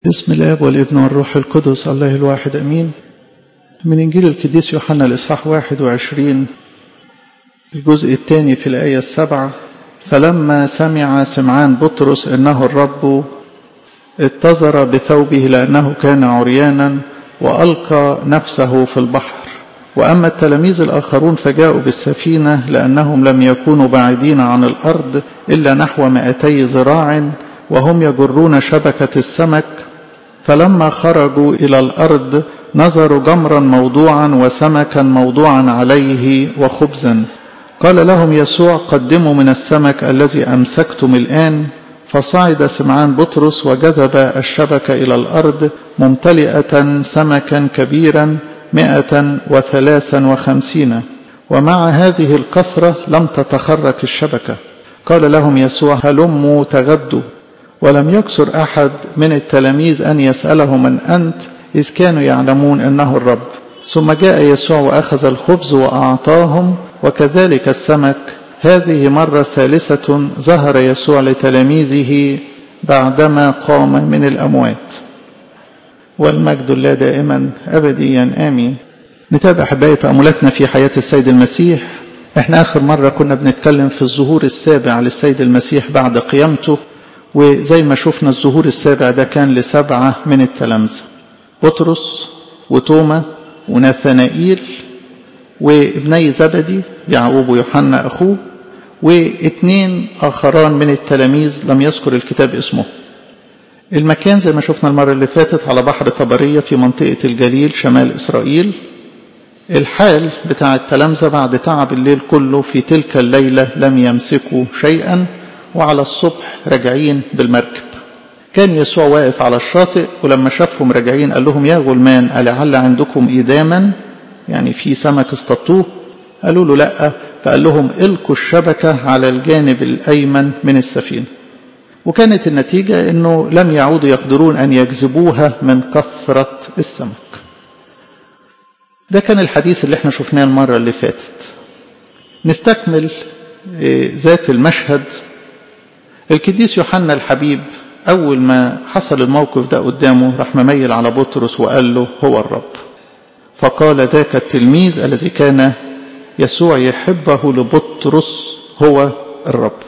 بسم الاب والابن والروح القدس الله الواحد امين من انجيل القديس يوحنا الاصحاح 21 الجزء الثاني في الايه السبعه فلما سمع سمعان بطرس انه الرب اتزر بثوبه لانه كان عريانا والقى نفسه في البحر واما التلاميذ الاخرون فجاءوا بالسفينه لانهم لم يكونوا بعيدين عن الارض الا نحو مائتي ذراع وهم يجرون شبكه السمك فلما خرجوا الى الارض نظروا جمرا موضوعا وسمكا موضوعا عليه وخبزا قال لهم يسوع قدموا من السمك الذي امسكتم الان فصعد سمعان بطرس وجذب الشبكه الى الارض ممتلئه سمكا كبيرا مائه وثلاثا وخمسين ومع هذه الكثره لم تتخرك الشبكه قال لهم يسوع هلموا تغدوا ولم يكسر احد من التلاميذ ان يساله من انت اذ كانوا يعلمون انه الرب ثم جاء يسوع واخذ الخبز واعطاهم وكذلك السمك هذه مره ثالثه ظهر يسوع لتلاميذه بعدما قام من الاموات والمجد لله دائما ابديا امين نتابع احبائي تاملاتنا في حياه السيد المسيح احنا اخر مره كنا بنتكلم في الظهور السابع للسيد المسيح بعد قيامته وزي ما شفنا الظهور السابع ده كان لسبعة من التلامذة بطرس وتوما وناثنائيل وابني زبدي يعقوب ويوحنا أخوه واثنين آخران من التلاميذ لم يذكر الكتاب اسمه المكان زي ما شفنا المرة اللي فاتت على بحر طبرية في منطقة الجليل شمال إسرائيل الحال بتاع التلامذة بعد تعب الليل كله في تلك الليلة لم يمسكوا شيئا وعلى الصبح راجعين بالمركب كان يسوع واقف على الشاطئ ولما شافهم راجعين قال لهم يا غلمان ألعل عندكم إيداما يعني في سمك اصطادوه قالوا له لا فقال لهم القوا الشبكة على الجانب الأيمن من السفينة وكانت النتيجة أنه لم يعودوا يقدرون أن يجذبوها من كثرة السمك ده كان الحديث اللي احنا شفناه المرة اللي فاتت نستكمل ذات المشهد القديس يوحنا الحبيب أول ما حصل الموقف ده قدامه راح مميل على بطرس وقال له هو الرب فقال ذاك التلميذ الذي كان يسوع يحبه لبطرس هو الرب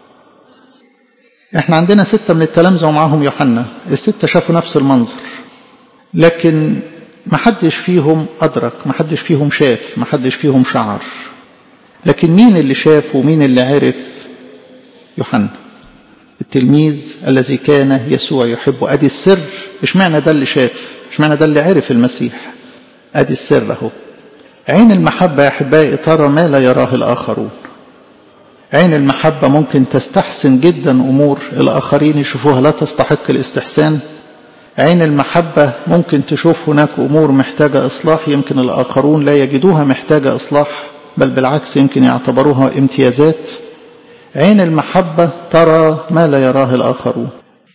احنا عندنا ستة من التلامذة ومعاهم يوحنا الستة شافوا نفس المنظر لكن ما حدش فيهم أدرك ما حدش فيهم شاف ما حدش فيهم شعر لكن مين اللي شاف ومين اللي عرف يوحنا التلميذ الذي كان يسوع يحبه ادي السر مش معنى ده اللي شاف مش معنى ده اللي عرف المسيح ادي السر اهو عين المحبة يا أحبائي ترى ما لا يراه الآخرون عين المحبة ممكن تستحسن جدا أمور الآخرين يشوفوها لا تستحق الاستحسان عين المحبة ممكن تشوف هناك أمور محتاجة إصلاح يمكن الآخرون لا يجدوها محتاجة إصلاح بل بالعكس يمكن يعتبروها امتيازات عين المحبة ترى ما لا يراه الآخرون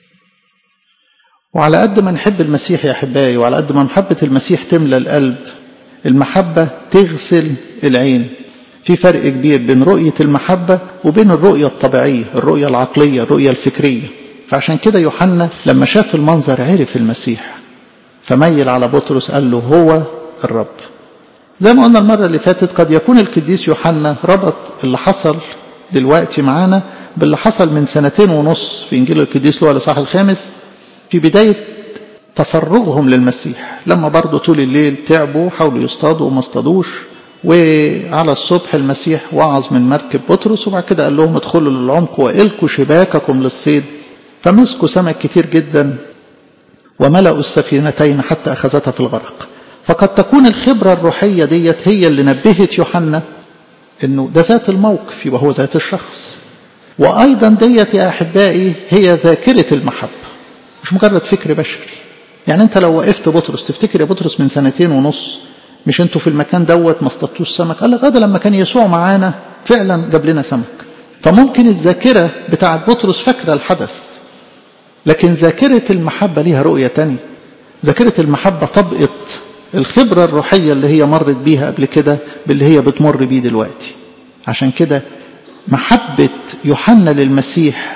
وعلى قد ما نحب المسيح يا أحبائي وعلى قد ما محبة المسيح تملى القلب المحبة تغسل العين في فرق كبير بين رؤية المحبة وبين الرؤية الطبيعية الرؤية العقلية الرؤية الفكرية فعشان كده يوحنا لما شاف المنظر عرف المسيح فميل على بطرس قال له هو الرب زي ما قلنا المرة اللي فاتت قد يكون القديس يوحنا ربط اللي حصل دلوقتي معانا باللي حصل من سنتين ونص في إنجيل القديس لوقا الإصحاح الخامس في بداية تفرغهم للمسيح لما برضه طول الليل تعبوا حاولوا يصطادوا وما اصطادوش وعلى الصبح المسيح وعظ من مركب بطرس وبعد كده قال لهم ادخلوا للعمق والقوا شباككم للصيد فمسكوا سمك كتير جدا وملأوا السفينتين حتى أخذتها في الغرق فقد تكون الخبرة الروحية ديت هي اللي نبهت يوحنا انه ده ذات الموقف يبقى هو ذات الشخص وايضا ديت يا احبائي هي ذاكره المحبه مش مجرد فكر بشري يعني انت لو وقفت بطرس تفتكر يا بطرس من سنتين ونص مش انتوا في المكان دوت ما اصطادتوش سمك قال لك ده لما كان يسوع معانا فعلا جاب لنا سمك فممكن الذاكره بتاعت بطرس فاكره الحدث لكن ذاكره المحبه ليها رؤيه تانية ذاكره المحبه طبقت الخبرة الروحية اللي هي مرت بيها قبل كده باللي هي بتمر بيه دلوقتي عشان كده محبة يوحنا للمسيح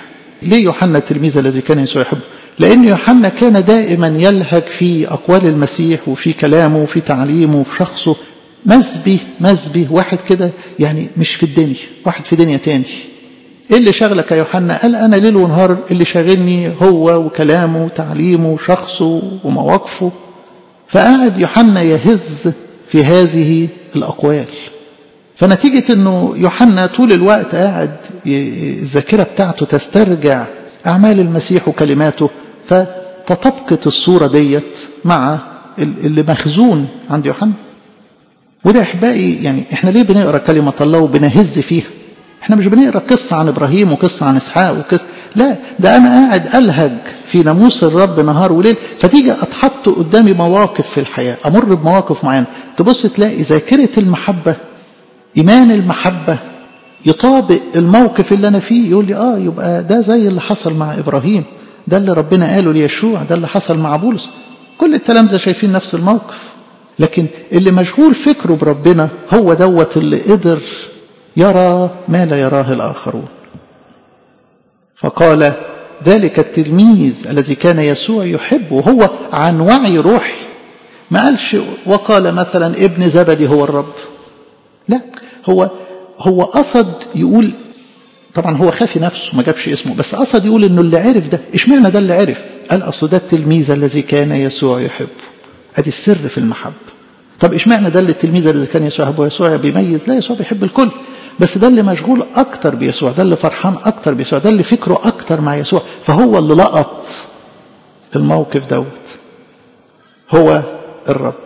ليه يوحنا التلميذ الذي كان يسوع يحبه لأن يوحنا كان دائما يلهج في أقوال المسيح وفي كلامه وفي تعليمه وفي شخصه مسبي مسبي واحد كده يعني مش في الدنيا واحد في دنيا تاني ايه اللي شغلك يا يوحنا قال انا ليل ونهار اللي شاغلني هو وكلامه وتعليمه وشخصه ومواقفه فقعد يوحنا يهز في هذه الاقوال فنتيجة انه يوحنا طول الوقت قاعد الذاكرة بتاعته تسترجع اعمال المسيح وكلماته فتطبقت الصورة ديت مع اللي مخزون عند يوحنا وده احبائي يعني احنا ليه بنقرا كلمة الله وبنهز فيها احنا مش بنقرا قصة عن ابراهيم وقصة عن اسحاق وقصة لا ده انا قاعد الهج في ناموس الرب نهار وليل فتيجي اتحط قدامي مواقف في الحياة امر بمواقف معينة تبص تلاقي ذاكرة المحبة ايمان المحبة يطابق الموقف اللي انا فيه يقول لي اه يبقى ده زي اللي حصل مع ابراهيم ده اللي ربنا قاله ليشوع ده اللي حصل مع بولس كل التلامذة شايفين نفس الموقف لكن اللي مشغول فكره بربنا هو دوت اللي قدر يرى ما لا يراه الآخرون فقال ذلك التلميذ الذي كان يسوع يحبه هو عن وعي روحي ما قالش وقال مثلا ابن زبدي هو الرب لا هو هو قصد يقول طبعا هو خافي نفسه ما جابش اسمه بس قصد يقول انه اللي عرف ده اشمعنى ده اللي عرف قال اصل ده التلميذ الذي كان يسوع يحبه ادي السر في المحبه طب اشمعنى ده اللي التلميذ الذي كان يسوع يحبه يسوع بيميز لا يسوع بيحب الكل بس ده اللي مشغول اكتر بيسوع ده اللي فرحان اكتر بيسوع ده اللي فكره اكتر مع يسوع فهو اللي لقط الموقف دوت هو الرب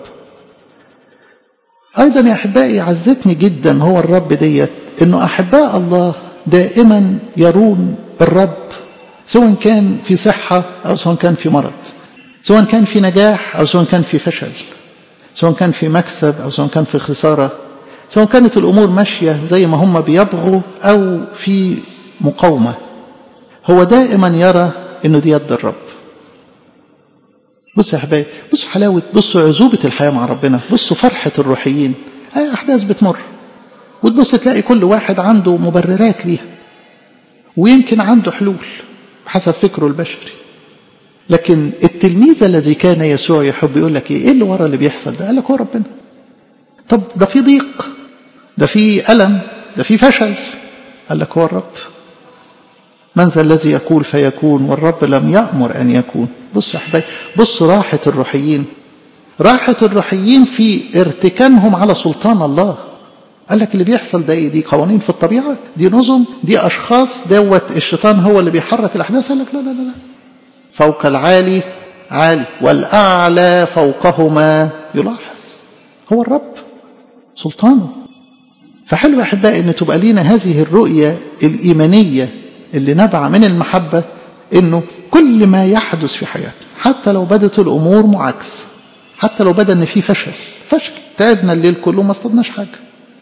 ايضا يا احبائي عزتني جدا هو الرب ديت انه احباء الله دائما يرون الرب سواء كان في صحه او سواء كان في مرض سواء كان في نجاح او سواء كان في فشل سواء كان في مكسب او سواء كان في خساره سواء كانت الأمور ماشية زي ما هم بيبغوا أو في مقاومة هو دائما يرى أنه دي يد الرب بصوا يا حبايبي بصوا حلاوة بصوا عزوبة الحياة مع ربنا بصوا فرحة الروحيين أحداث بتمر وتبص تلاقي كل واحد عنده مبررات ليها ويمكن عنده حلول بحسب فكره البشري لكن التلميذ الذي كان يسوع يحب يقول لك ايه اللي ورا اللي بيحصل ده قال لك هو ربنا طب ده في ضيق ده في ألم ده في فشل قال لك هو الرب من ذا الذي يقول فيكون والرب لم يأمر أن يكون بصوا يا حبايبي بصوا راحة الروحيين راحة الروحيين في ارتكانهم على سلطان الله قال لك اللي بيحصل ده ايه دي قوانين في الطبيعة دي نظم دي أشخاص دوت الشيطان هو اللي بيحرك الأحداث قال لك لا لا لا, لا. فوق العالي عالي والأعلى فوقهما يلاحظ هو الرب سلطانه فحلو أحبائي أن تبقى لينا هذه الرؤية الإيمانية اللي نبع من المحبة أنه كل ما يحدث في حياتنا حتى لو بدت الأمور معاكس حتى لو بدا أن في فشل فشل تعبنا الليل كله ما اصطدناش حاجة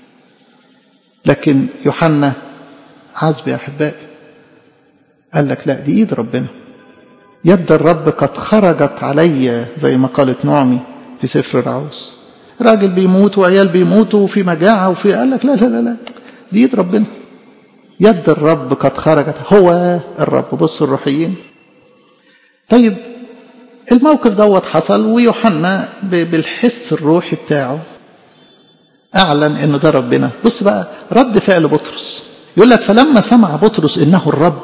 لكن يوحنا عزب يا أحبائي قال لك لا دي إيد ربنا يد الرب قد خرجت علي زي ما قالت نعمي في سفر العوز راجل بيموت وعيال بيموتوا وفي مجاعة وفي قال لك لا لا لا لا دي يد ربنا يد الرب قد خرجت هو الرب بص الروحيين طيب الموقف دوت حصل ويوحنا بالحس الروحي بتاعه أعلن إنه ده ربنا بص بقى رد فعل بطرس يقول لك فلما سمع بطرس إنه الرب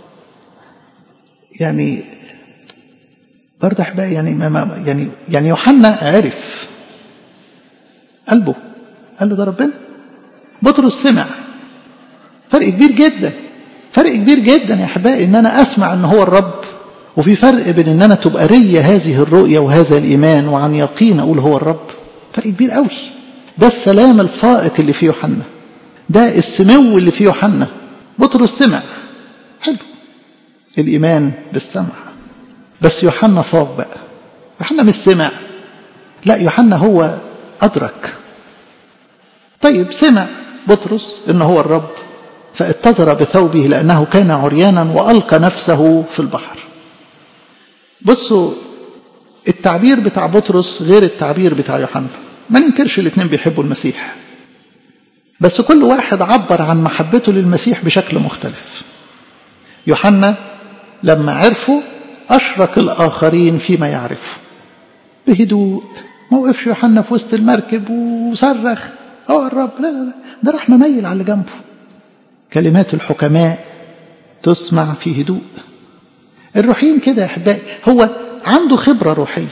يعني برضه أحبائي يعني ما يعني يعني يوحنا عرف قلبه قال له ده ربنا بطرس سمع فرق كبير جدا فرق كبير جدا يا احبائي ان انا اسمع ان هو الرب وفي فرق بين ان انا تبقى ريا هذه الرؤيه وهذا الايمان وعن يقين اقول هو الرب فرق كبير قوي ده السلام الفائق اللي في يوحنا ده السمو اللي في يوحنا بطرس سمع حلو الايمان بالسمع بس يوحنا فاق بقى يوحنا مش سمع لا يوحنا هو أدرك طيب سمع بطرس إن هو الرب فاتزر بثوبه لأنه كان عريانا وألقى نفسه في البحر بصوا التعبير بتاع بطرس غير التعبير بتاع يوحنا ما ننكرش الاثنين بيحبوا المسيح بس كل واحد عبر عن محبته للمسيح بشكل مختلف يوحنا لما عرفوا أشرك الآخرين فيما يعرفوا بهدوء ما وقفش يوحنا في وسط المركب وصرخ اه الرب لا لا لا ده راح مميل على اللي جنبه كلمات الحكماء تسمع في هدوء الروحيين كده يا احبائي هو عنده خبره روحيه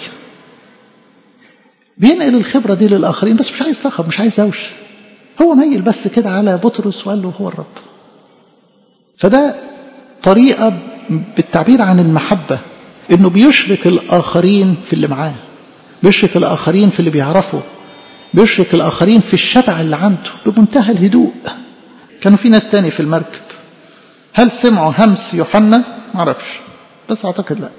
بينقل الخبره دي للاخرين بس مش عايز صخب مش عايز دوش هو ميل بس كده على بطرس وقال له هو الرب فده طريقه بالتعبير عن المحبه انه بيشرك الاخرين في اللي معاه بيشرك الاخرين في اللي بيعرفه بيشرك الاخرين في الشبع اللي عنده بمنتهى الهدوء كانوا في ناس تاني في المركب هل سمعوا همس يوحنا معرفش بس اعتقد لا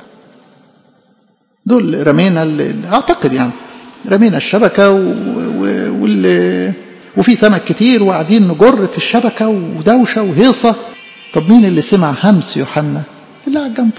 دول رمينا اللي اعتقد يعني رمينا الشبكه و... و... وال... وفي سمك كتير وقاعدين نجر في الشبكه ودوشه وهيصه طب مين اللي سمع همس يوحنا اللي قاعد جنبه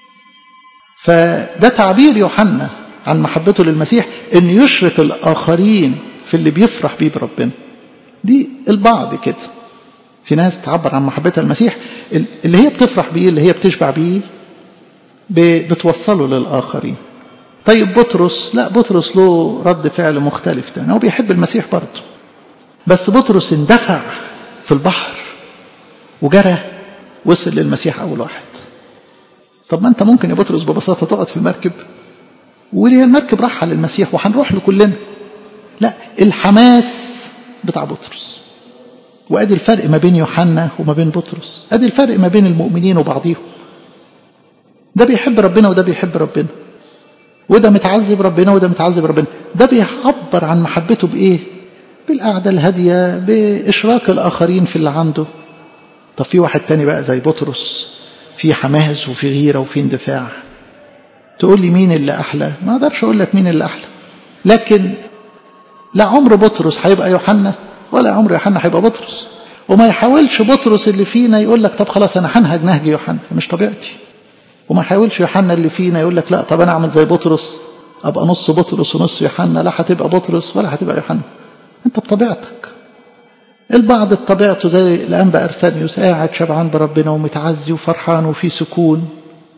فده تعبير يوحنا عن محبته للمسيح ان يشرك الاخرين في اللي بيفرح بيه بربنا دي البعض كده في ناس تعبر عن محبتها للمسيح اللي هي بتفرح بيه اللي هي بتشبع بيه بتوصله للاخرين طيب بطرس لا بطرس له رد فعل مختلف تاني هو بيحب المسيح برضه بس بطرس اندفع في البحر وجرى وصل للمسيح اول واحد طب ما انت ممكن يا بطرس ببساطه تقعد في المركب وليه المركب رايحه للمسيح وهنروح له كلنا لا الحماس بتاع بطرس وادي الفرق ما بين يوحنا وما بين بطرس ادي الفرق ما بين المؤمنين وبعضيهم ده بيحب ربنا وده بيحب ربنا وده متعذب ربنا وده متعذب ربنا ده بيعبر عن محبته بايه بالقعده الهاديه باشراك الاخرين في اللي عنده طب في واحد تاني بقى زي بطرس في حماس وفي غيره وفي اندفاع تقول لي مين اللي احلى ما اقدرش اقول لك مين اللي احلى لكن لا عمر بطرس هيبقى يوحنا ولا عمر يوحنا هيبقى بطرس وما يحاولش بطرس اللي فينا يقول لك طب خلاص انا هنهج نهج يوحنا مش طبيعتي وما يحاولش يوحنا اللي فينا يقول لك لا طب انا اعمل زي بطرس ابقى نص بطرس ونص يوحنا لا هتبقى بطرس ولا هتبقى يوحنا انت بطبيعتك البعض بطبيعته زي الانبا ارسانيوس قاعد شبعان بربنا ومتعزي وفرحان وفي سكون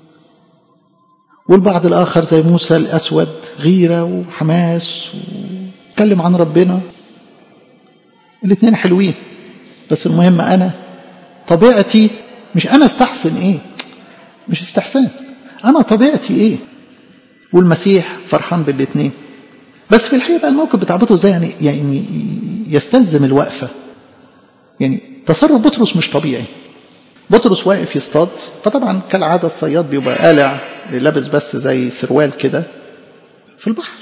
والبعض الاخر زي موسى الاسود غيره وحماس ويتكلم عن ربنا الاثنين حلوين بس المهم انا طبيعتي مش انا استحسن ايه مش استحسان انا طبيعتي ايه والمسيح فرحان بالاثنين بس في الحقيقه بقى الموقف بتاع بطرس ده يعني يعني يستلزم الوقفه يعني تصرف بطرس مش طبيعي بطرس واقف يصطاد فطبعا كالعاده الصياد بيبقى قالع لابس بس زي سروال كده في البحر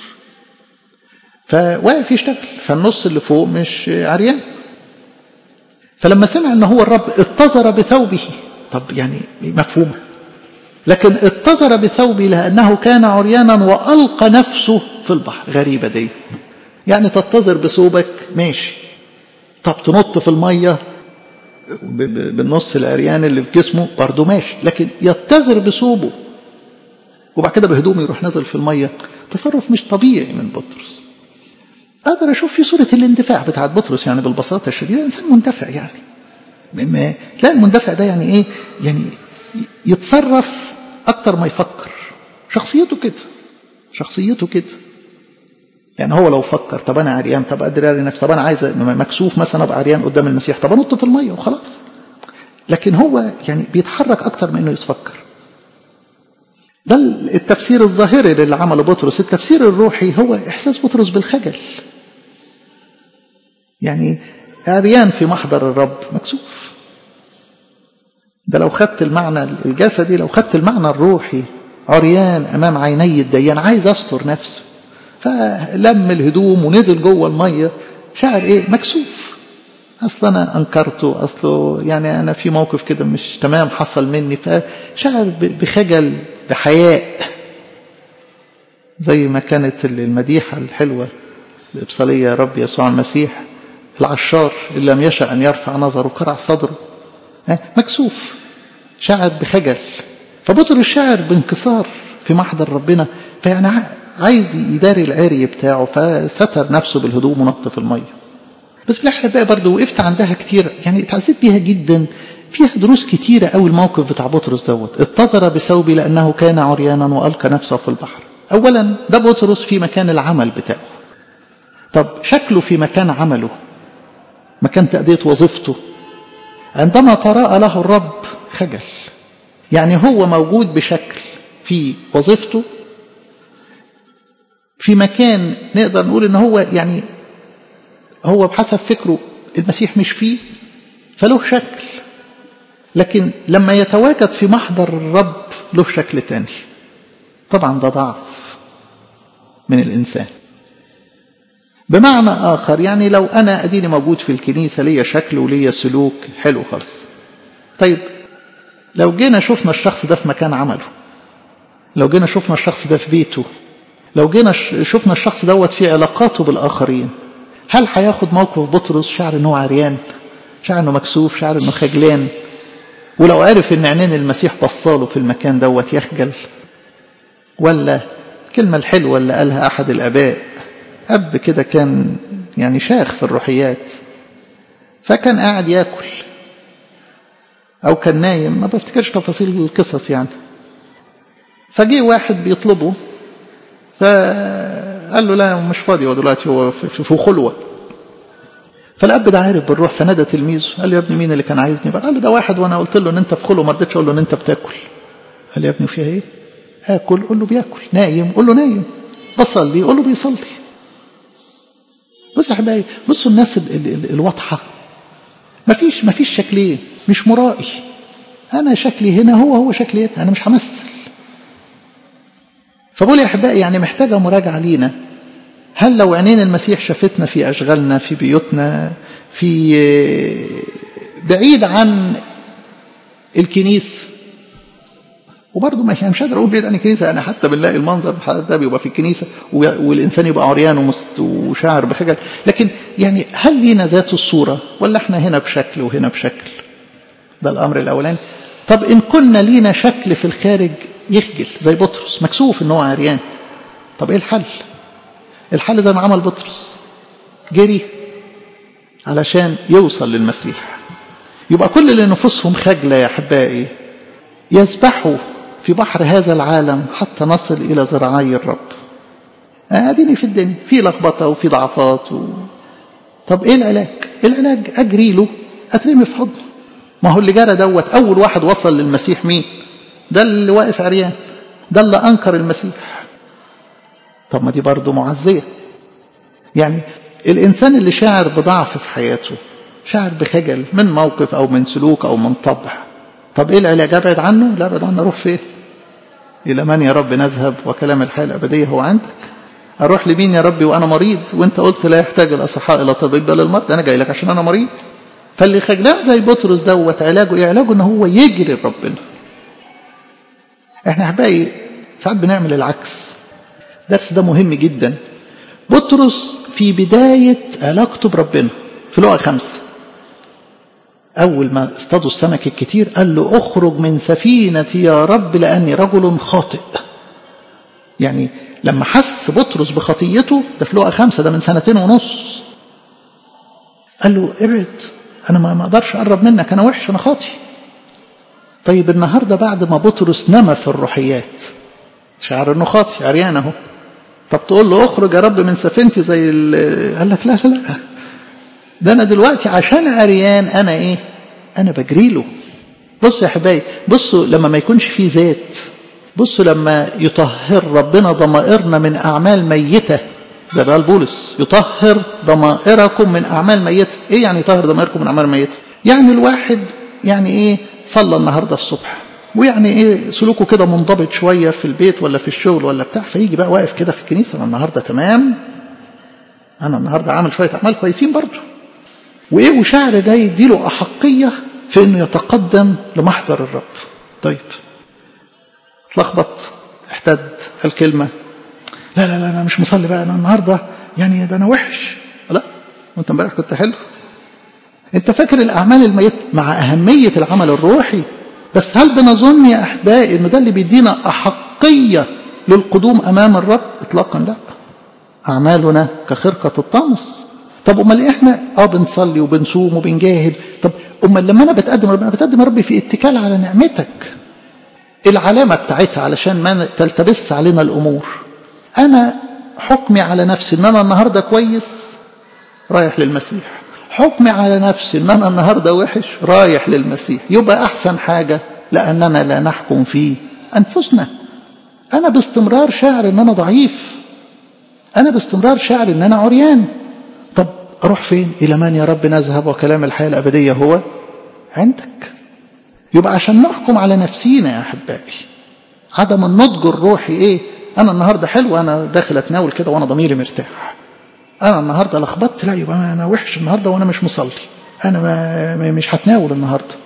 فواقف يشتغل فالنص اللي فوق مش عريان فلما سمع ان هو الرب اتزر بثوبه طب يعني مفهومه لكن اتزر بثوبه لانه كان عريانا والقى نفسه في البحر غريبه دي يعني تتزر بثوبك ماشي طب تنط في الميه بالنص العريان اللي في جسمه برضه ماشي لكن يتغر بثوبه وبعد كده بهدومه يروح نازل في الميه تصرف مش طبيعي من بطرس اقدر اشوف في صوره الاندفاع بتاعت بطرس يعني بالبساطه الشديده انسان مندفع يعني تلاقي المندفع ده يعني ايه يعني يتصرف اكتر ما يفكر شخصيته كده شخصيته كده يعني هو لو فكر طب انا عريان طب ادري اري نفسي طب انا عايز مكسوف مثلا ابقى عريان قدام المسيح طب انط في الميه وخلاص لكن هو يعني بيتحرك اكتر من انه يتفكر ده التفسير الظاهري اللي عمله بطرس التفسير الروحي هو احساس بطرس بالخجل يعني عريان في محضر الرب مكسوف ده لو خدت المعنى الجسدي لو خدت المعنى الروحي عريان امام عيني الديان عايز استر نفسه فلم الهدوم ونزل جوه الميه شعر ايه مكسوف اصل انا انكرته اصله يعني انا في موقف كده مش تمام حصل مني فشعر بخجل بحياء زي ما كانت المديحه الحلوه الابصاليه يا رب يسوع المسيح العشار اللي لم يشأ ان يرفع نظره كرع صدره مكسوف شعر بخجل فبطرس شعر بانكسار في محضر ربنا فيعني عايز يداري العري بتاعه فستر نفسه بالهدوم ونط في الميه بس في الاخر بقى برضه وقفت عندها كتير يعني اتعذبت بيها جدا فيها دروس كتيرة قوي الموقف بتاع بطرس دوت اتضر بثوبي لأنه كان عريانا وألقى نفسه في البحر أولا ده بطرس في مكان العمل بتاعه طب شكله في مكان عمله مكان تأدية وظيفته عندما تراءى له الرب خجل يعني هو موجود بشكل في وظيفته في مكان نقدر نقول ان هو يعني هو بحسب فكره المسيح مش فيه فله شكل لكن لما يتواجد في محضر الرب له شكل تاني طبعا ده ضعف من الإنسان بمعنى آخر يعني لو أنا أديني موجود في الكنيسة ليا شكل وليا سلوك حلو خالص طيب لو جينا شفنا الشخص ده في مكان عمله لو جينا شفنا الشخص ده في بيته لو جينا شفنا الشخص دوت في علاقاته بالآخرين هل هياخد موقف بطرس شعر انه عريان شعر انه مكسوف شعر انه خجلان ولو عرف ان عينين المسيح بصاله في المكان دوت يخجل ولا الكلمة الحلوة اللي قالها أحد الآباء أب كده كان يعني شاخ في الروحيات فكان قاعد ياكل أو كان نايم ما بفتكرش تفاصيل القصص يعني فجي واحد بيطلبه فقال له لا مش فاضي هو دلوقتي هو في خلوة فالاب ده عارف بالروح فنادى تلميذه قال له يا ابني مين اللي كان عايزني قال له ده واحد وانا قلت له ان انت في خلوة ما رضيتش اقول له ان انت بتاكل قال له يا ابني فيها ايه اكل قول له بياكل نايم قول له نايم بصلي قول له بيصلي بص يا حبايبي بصوا الناس ال ال ال الواضحه ما فيش ما فيش شكلين مش مرائي انا شكلي هنا هو هو شكلي هنا انا مش همثل فبقول يا احبائي يعني محتاجه مراجعه لينا هل لو عينين المسيح شافتنا في اشغالنا في بيوتنا في بعيد عن الكنيسه وبرضه ما مش قادر اقول بعيد عن الكنيسه انا حتى بنلاقي المنظر ده بيبقى في الكنيسه والانسان يبقى عريان وشاعر بخجل لكن يعني هل لينا ذات الصوره ولا احنا هنا بشكل وهنا بشكل ده الامر الاولاني طب ان كنا لينا شكل في الخارج يخجل زي بطرس مكسوف ان هو عريان طب ايه الحل الحل زي ما عمل بطرس جري علشان يوصل للمسيح يبقى كل اللي نفوسهم خجلة يا أحبائي يسبحوا في بحر هذا العالم حتى نصل إلى ذراعي الرب أديني في الدنيا في لخبطة وفي ضعفات و... طب إيه العلاج العلاج أجري له أترمي في حضنه ما هو اللي جرى دوت أول واحد وصل للمسيح مين ده اللي واقف عريان ده اللي أنكر المسيح طب ما دي برضه معزية يعني الإنسان اللي شاعر بضعف في حياته شاعر بخجل من موقف أو من سلوك أو من طبع طب إيه العلاج أبعد عنه لا أبعد عنه أروح فين إلى من يا رب نذهب وكلام الحياة الأبدية هو عندك أروح لمين يا ربي وأنا مريض وأنت قلت لا يحتاج الأصحاء إلى طبيب بل المرضى أنا جاي لك عشان أنا مريض فاللي خجلان زي بطرس دوت علاجه إيه علاجه إن هو يجري لربنا إحنا أحبائي ساعات بنعمل العكس الدرس ده مهم جدا بطرس في بداية علاقته بربنا في لقا خمسة أول ما اصطادوا السمك الكتير قال له اخرج من سفينتي يا رب لأني رجل خاطئ يعني لما حس بطرس بخطيته ده في لقا خمسة ده من سنتين ونص قال له ابعد أنا ما أقدرش أقرب منك أنا وحش أنا خاطي طيب النهاردة بعد ما بطرس نمى في الروحيات شعر انه خاطي عريان اهو طب تقول له اخرج يا رب من سفينتي زي قال لك لا لا لا ده انا دلوقتي عشان عريان انا ايه انا بجري له بصوا يا حبايبي بصوا لما ما يكونش في ذات بصوا لما يطهر ربنا ضمائرنا من اعمال ميته زي ما قال بولس يطهر ضمائركم من اعمال ميته ايه يعني يطهر ضمائركم من اعمال ميته يعني الواحد يعني ايه صلى النهارده الصبح ويعني ايه سلوكه كده منضبط شويه في البيت ولا في الشغل ولا بتاع فيجي بقى واقف كده في الكنيسه انا النهارده تمام انا النهارده عامل شويه اعمال كويسين برضه وايه وشعر ده يديله احقيه في انه يتقدم لمحضر الرب طيب اتلخبط احتد الكلمه لا لا لا انا مش مصلي بقى انا النهارده يعني ده انا وحش لا وانت امبارح كنت حلو انت فاكر الاعمال الميت مع اهميه العمل الروحي بس هل بنظن يا احبائي ان ده اللي بيدينا احقيه للقدوم امام الرب اطلاقا لا اعمالنا كخرقه الطمس طب امال احنا اه بنصلي وبنصوم وبنجاهد طب امال لما انا بتقدم ربنا بتقدم يا ربي في اتكال على نعمتك العلامه بتاعتها علشان ما تلتبس علينا الامور انا حكمي على نفسي ان انا النهارده كويس رايح للمسيح حكمي على نفسي ان انا النهارده وحش رايح للمسيح يبقى احسن حاجه لاننا لا نحكم في انفسنا انا باستمرار شاعر ان انا ضعيف انا باستمرار شاعر ان انا عريان طب اروح فين الى من يا رب نذهب وكلام الحياه الابديه هو عندك يبقى عشان نحكم على نفسينا يا احبائي عدم النضج الروحي ايه انا النهارده حلو انا داخل اتناول كده وانا ضميري مرتاح انا النهارده لخبطت لا يبقى انا وحش النهارده وانا مش مصلي انا ما مش هتناول النهارده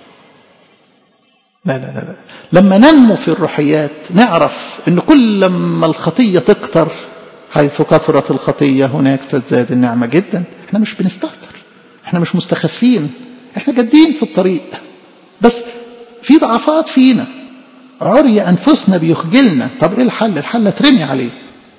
لا لا لا لا لما ننمو في الروحيات نعرف ان كل لما الخطيه تكتر حيث كثرت الخطيه هناك تزداد النعمه جدا احنا مش بنستهتر احنا مش مستخفين احنا جادين في الطريق بس في ضعفات فينا عري انفسنا بيخجلنا طب ايه الحل الحل ترمي عليه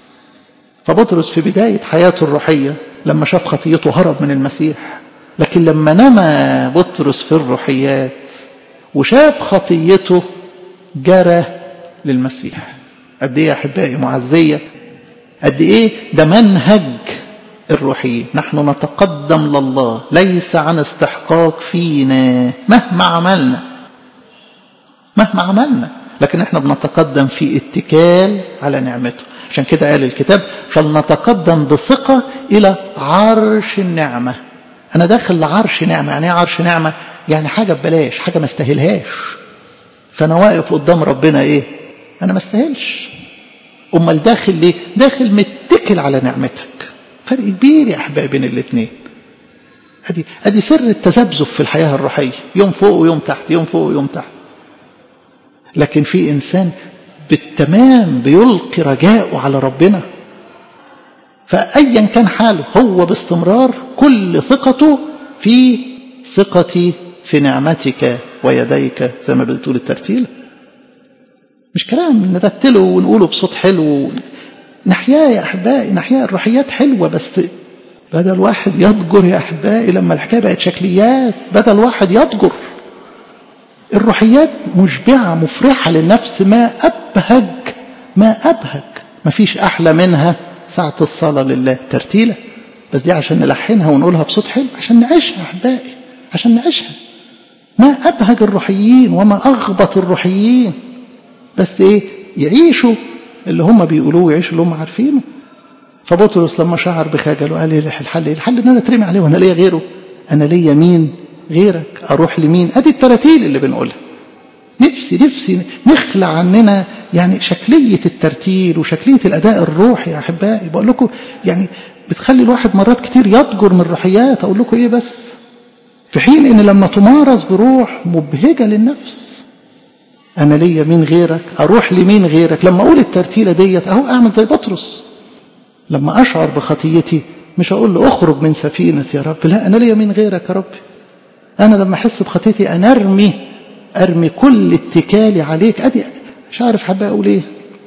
فبطرس في بدايه حياته الروحيه لما شاف خطيته هرب من المسيح لكن لما نما بطرس في الروحيات وشاف خطيته جرى للمسيح قد ايه يا احبائي معزيه قد ايه ده منهج الروحيين نحن نتقدم لله ليس عن استحقاق فينا مهما عملنا مهما عملنا لكن احنا بنتقدم في اتكال على نعمته عشان كده قال الكتاب فلنتقدم بثقة إلى عرش النعمة أنا داخل لعرش نعمة يعني ايه عرش نعمة يعني حاجة ببلاش حاجة ما استاهلهاش فأنا واقف قدام ربنا إيه أنا ما استاهلش أمال داخل ليه داخل متكل على نعمتك فرق كبير يا أحبابي بين الاثنين أدي أدي سر التذبذب في الحياة الروحية يوم فوق ويوم تحت يوم فوق ويوم تحت لكن في إنسان بالتمام بيلقي رجاءه على ربنا فأيا كان حاله هو باستمرار كل ثقته في ثقتي في نعمتك ويديك زي ما بتقول الترتيل مش كلام نرتله ونقوله بصوت حلو نحياه يا أحبائي نحياه الروحيات حلوة بس بدل واحد يضجر يا أحبائي لما الحكاية بقت شكليات بدل واحد يضجر الروحيات مشبعة مفرحة للنفس ما أبهج ما أبهج ما فيش أحلى منها ساعة الصلاة لله ترتيلة بس دي عشان نلحنها ونقولها بصوت حلو عشان نعيشها أحبائي عشان نعيشها ما أبهج الروحيين وما أغبط الروحيين بس إيه يعيشوا اللي هم بيقولوه يعيشوا اللي هم عارفينه فبطرس لما شعر بخجل وقال لي الحل ايه الحل ان انا اترمي عليه وانا ليا غيره انا ليا مين غيرك اروح لمين ادي التراتيل اللي بنقولها نفسي نفسي نخلع عننا يعني شكلية الترتيل وشكلية الأداء الروحي يا أحبائي بقول لكم يعني بتخلي الواحد مرات كتير يضجر من الروحيات أقول لكم إيه بس في حين إن لما تمارس بروح مبهجة للنفس أنا ليا مين غيرك أروح لمين غيرك لما أقول الترتيلة ديت أهو أعمل زي بطرس لما أشعر بخطيتي مش أقول له أخرج من سفينتي يا رب لا أنا ليا مين غيرك يا رب أنا لما أحس بخطيتي أنا أرمي أرمي كل اتكالي عليك أدي مش عارف حابة أقول إيه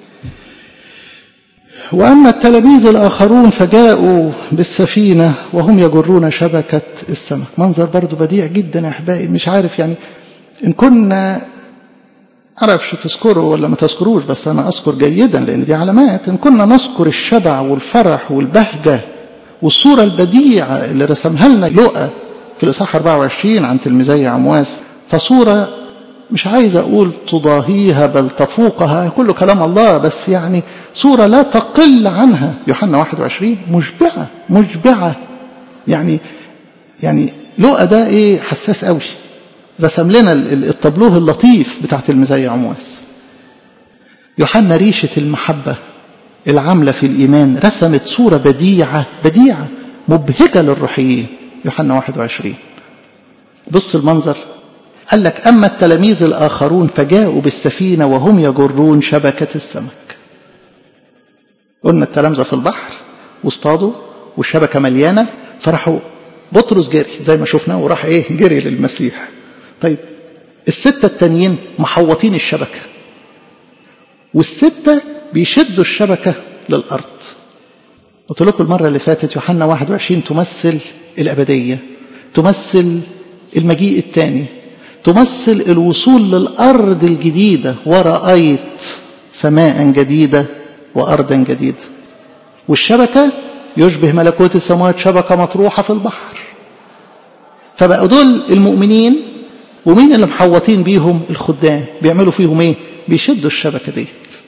وأما التلاميذ الآخرون فجاءوا بالسفينة وهم يجرون شبكة السمك منظر برضو بديع جدا يا أحبائي مش عارف يعني إن كنا عرفش تذكروا ولا ما تذكروش بس أنا أذكر جيدا لأن دي علامات إن كنا نذكر الشبع والفرح والبهجة والصورة البديعة اللي رسمها لنا لقى في الإصحاح 24 عن تلميذي عمواس فصورة مش عايز أقول تضاهيها بل تفوقها كله كلام الله بس يعني صورة لا تقل عنها يوحنا 21 مشبعة مشبعة يعني يعني لقى ده إيه حساس قوي رسم لنا الطابلوه اللطيف بتاع تلميذي عمواس يوحنا ريشة المحبة العاملة في الإيمان رسمت صورة بديعة بديعة مبهجة للروحيين يوحنا 21 بص المنظر قال لك أما التلاميذ الآخرون فجاءوا بالسفينة وهم يجرون شبكة السمك قلنا التلامذة في البحر واصطادوا والشبكة مليانة فراحوا بطرس جري زي ما شفنا وراح ايه جري للمسيح طيب الستة التانيين محوطين الشبكة والستة بيشدوا الشبكة للأرض قلت لكم المرة اللي فاتت يوحنا 21 تمثل الأبدية تمثل المجيء الثاني تمثل الوصول للأرض الجديدة ورأيت سماء جديدة وأرضا جديدة والشبكة يشبه ملكوت السماوات شبكة مطروحة في البحر فبقوا دول المؤمنين ومين اللي محوطين بيهم الخدام بيعملوا فيهم ايه بيشدوا الشبكة ديت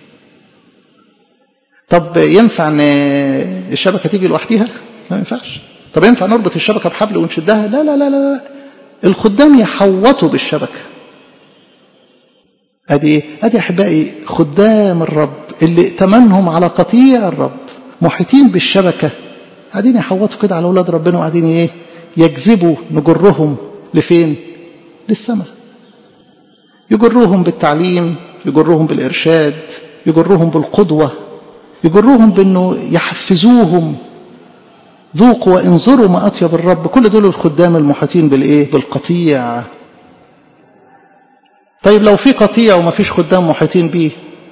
طب ينفع ان الشبكة تيجي لوحدها ما ينفعش طب ينفع نربط الشبكة بحبل ونشدها لا لا لا لا, لا. الخدام يحوطوا بالشبكة ادي ايه ادي احبائي خدام الرب اللي ائتمنهم على قطيع الرب محيطين بالشبكة قاعدين يحوطوا كده على اولاد ربنا وقاعدين ايه يجذبوا نجرهم لفين للسماء يجرهم بالتعليم يجرهم بالارشاد يجرهم بالقدوه يجرهم بانه يحفزوهم ذوقوا وانظروا ما اطيب الرب كل دول الخدام المحيطين بالايه بالقطيع طيب لو في قطيع وما فيش خدام محيطين بيه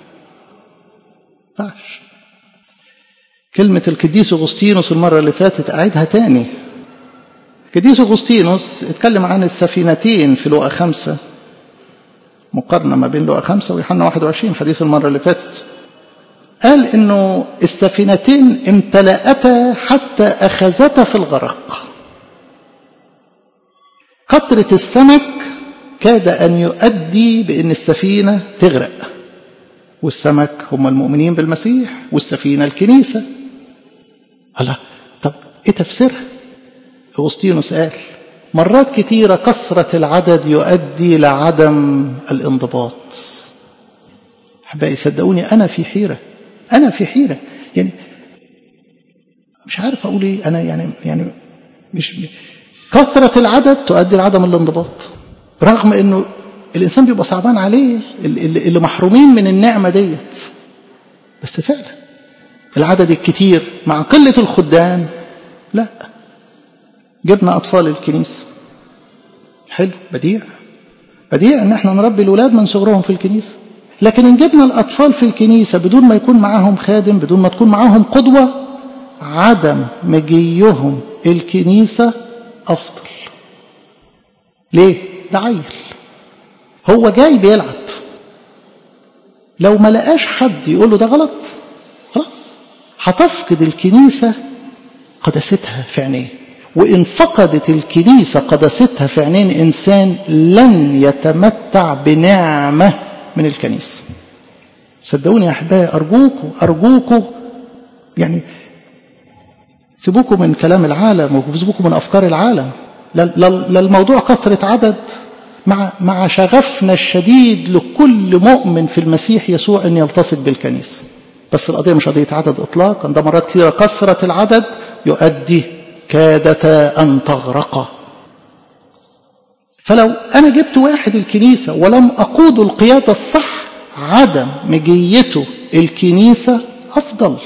فعش كلمة القديس أغسطينوس المرة اللي فاتت أعيدها تاني القديس أغسطينوس اتكلم عن السفينتين في لقا خمسة مقارنة ما بين لقا خمسة ويوحنا 21 حديث المرة اللي فاتت قال انه السفينتين امتلأتا حتى اخذتا في الغرق قطرة السمك كاد ان يؤدي بان السفينة تغرق والسمك هم المؤمنين بالمسيح والسفينة الكنيسة الله طب ايه تفسيرها اغسطينوس قال مرات كتيرة كثرة العدد يؤدي لعدم الانضباط احبائي صدقوني انا في حيره أنا في حيرة يعني مش عارف أقول إيه أنا يعني يعني مش كثرة العدد تؤدي لعدم الانضباط رغم إنه الإنسان بيبقى صعبان عليه اللي محرومين من النعمة ديت بس فعلا العدد الكتير مع قلة الخدام لا جبنا أطفال الكنيسة حلو بديع بديع إن احنا نربي الولاد من صغرهم في الكنيسة لكن إن جبنا الأطفال في الكنيسة بدون ما يكون معاهم خادم بدون ما تكون معاهم قدوة عدم مجيهم الكنيسة أفضل ليه؟ ده عيل هو جاي بيلعب لو ما لقاش حد يقول له ده غلط خلاص هتفقد الكنيسة قداستها في عينيه وإن فقدت الكنيسة قداستها في عينين إنسان لن يتمتع بنعمة من الكنيسة صدقوني يا أحبائي أرجوكم أرجوكم يعني سيبوكم من كلام العالم وسيبوكم من أفكار العالم لا الموضوع كثرة عدد مع مع شغفنا الشديد لكل مؤمن في المسيح يسوع أن يلتصق بالكنيسة بس القضية مش قضية عدد إطلاقا ده مرات كثيرة كثرة العدد يؤدي كادتا أن تغرق فلو أنا جبت واحد الكنيسة ولم أقود القيادة الصح عدم مجيته الكنيسة أفضل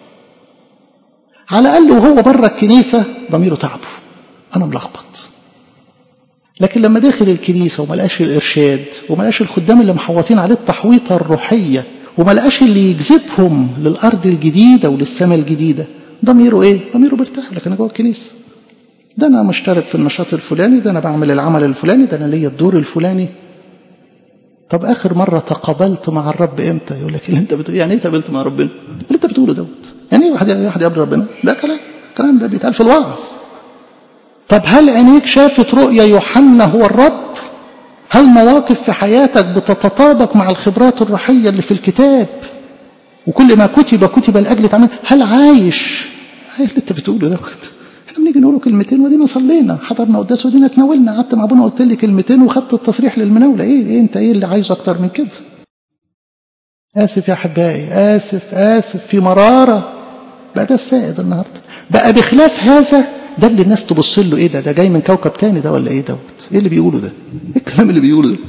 على الأقل وهو بره الكنيسة ضميره تعبه أنا ملخبط لكن لما داخل الكنيسة وما لقاش الإرشاد وما لقاش الخدام اللي محوطين عليه التحويطة الروحية وما لقاش اللي يجذبهم للأرض الجديدة وللسماء الجديدة ضميره إيه؟ ضميره بيرتاح لكن أنا جوه الكنيسة ده أنا مشترك في النشاط الفلاني ده أنا بعمل العمل الفلاني ده أنا ليا الدور الفلاني طب آخر مرة تقابلت مع الرب إمتى؟ يقول لك اللي أنت بتقول يعني إيه تقابلت مع ربنا؟ اللي أنت بتقوله دوت يعني إيه واحد واحد يقابل ربنا؟ ده كلام الكلام ده بيتقال في الوعظ طب هل عينيك شافت رؤيا يوحنا هو الرب؟ هل مواقف في حياتك بتتطابق مع الخبرات الروحية اللي في الكتاب؟ وكل ما كتب كتب لأجل تعمل هل عايش؟ ايه اللي انت بتقوله دوت؟ احنا بنيجي نقول كلمتين ودينا صلينا حضرنا قداس ودينا تناولنا قعدت مع ابونا قلت لي كلمتين وخدت التصريح للمناوله ايه ايه انت ايه اللي عايزه اكتر من كده اسف يا احبائي اسف اسف في مراره بقى ده السائد النهارده بقى بخلاف هذا ده اللي الناس تبص له ايه ده ده جاي من كوكب تاني ده ولا ايه دوت ايه اللي بيقوله ده ايه الكلام اللي بيقوله ده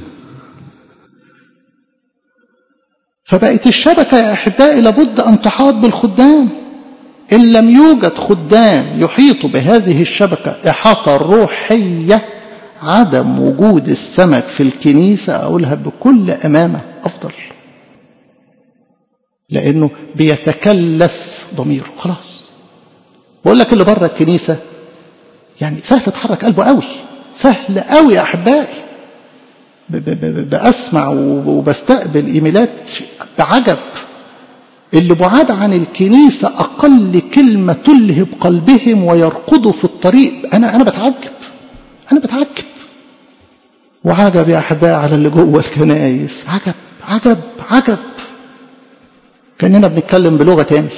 فبقت الشبكه يا احبائي لابد ان تحاط بالخدام إن لم يوجد خدام يحيط بهذه الشبكة إحاطة روحية عدم وجود السمك في الكنيسة أقولها بكل أمانة أفضل لأنه بيتكلس ضميره خلاص بقول لك اللي بره الكنيسة يعني سهل تحرك قلبه قوي سهل قوي يا أحبائي بأسمع وبستقبل إيميلات بعجب اللي بعاد عن الكنيسة أقل كلمة تلهب قلبهم ويرقدوا في الطريق أنا أنا بتعجب أنا بتعجب وعجب يا أحبائي على اللي جوه الكنايس عجب عجب عجب كأننا بنتكلم بلغة تاني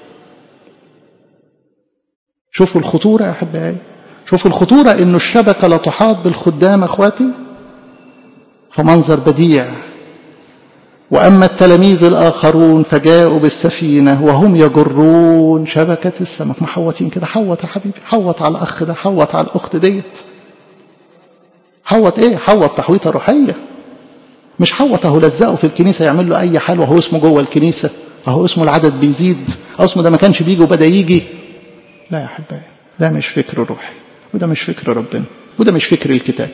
شوفوا الخطورة يا أحبائي شوفوا الخطورة إنه الشبكة لا تحاط بالخدام أخواتي فمنظر بديع وأما التلاميذ الآخرون فجاءوا بالسفينة وهم يجرون شبكة السمك محوطين كده حوط يا حبيبي حوط على الأخ ده حوط على الأخت ديت حوط إيه حوط تحويطة روحية مش حوط اهو لزقه في الكنيسة يعمل له أي حال وهو اسمه جوه الكنيسة أهو اسمه العدد بيزيد أو اسمه ده ما كانش بيجي وبدأ يجي لا يا أحبائي ده مش فكر روحي وده مش فكر ربنا وده مش فكر الكتاب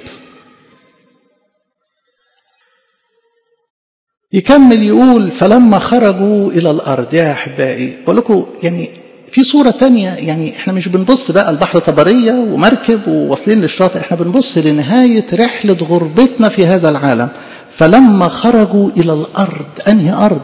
يكمل يقول فلما خرجوا إلى الأرض يا أحبائي بقول لكم يعني في صورة تانية يعني احنا مش بنبص بقى البحر طبرية ومركب وواصلين للشاطئ احنا بنبص لنهاية رحلة غربتنا في هذا العالم فلما خرجوا إلى الأرض أنهي أرض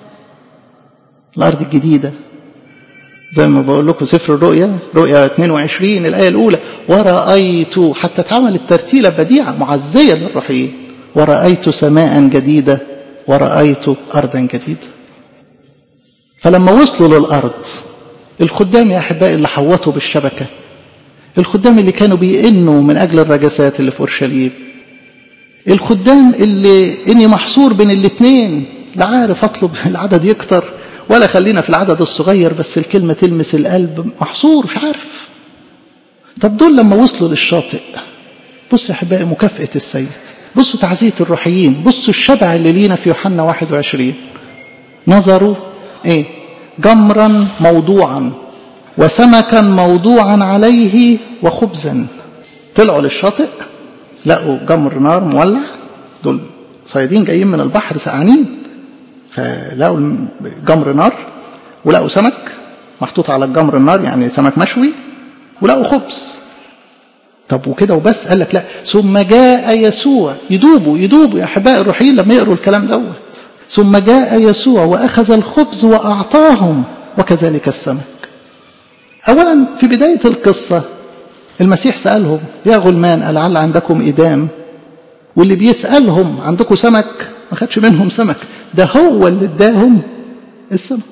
الأرض الجديدة زي ما بقول لكم سفر الرؤيا رؤيا 22 الآية الأولى ورأيت حتى اتعملت ترتيلة بديعة معزية للروحيين ورأيت سماء جديدة ورأيت أرضا جديدة فلما وصلوا للأرض الخدام يا أحبائي اللي حوطوا بالشبكة الخدام اللي كانوا بيئنوا من أجل الرجسات اللي في أورشليم الخدام اللي إني محصور بين الاثنين لا عارف أطلب العدد يكتر ولا خلينا في العدد الصغير بس الكلمة تلمس القلب محصور مش عارف طب دول لما وصلوا للشاطئ بصوا يا أحبائي مكافأة السيد بصوا تعزية الروحيين بصوا الشبع اللي لينا في يوحنا 21 نظروا ايه جمرا موضوعا وسمكا موضوعا عليه وخبزا طلعوا للشاطئ لقوا جمر نار مولع دول صيادين جايين من البحر سقعانين فلقوا جمر نار ولقوا سمك محطوط على الجمر النار يعني سمك مشوي ولقوا خبز طب وكده وبس قال لك لا ثم جاء يسوع يدوبوا يدوبوا يا احباء الروحيين لما يقروا الكلام دوت ثم جاء يسوع واخذ الخبز واعطاهم وكذلك السمك اولا في بدايه القصه المسيح سالهم يا غلمان لعل عندكم ادام واللي بيسالهم عندكم سمك ما خدش منهم سمك ده هو اللي اداهم السمك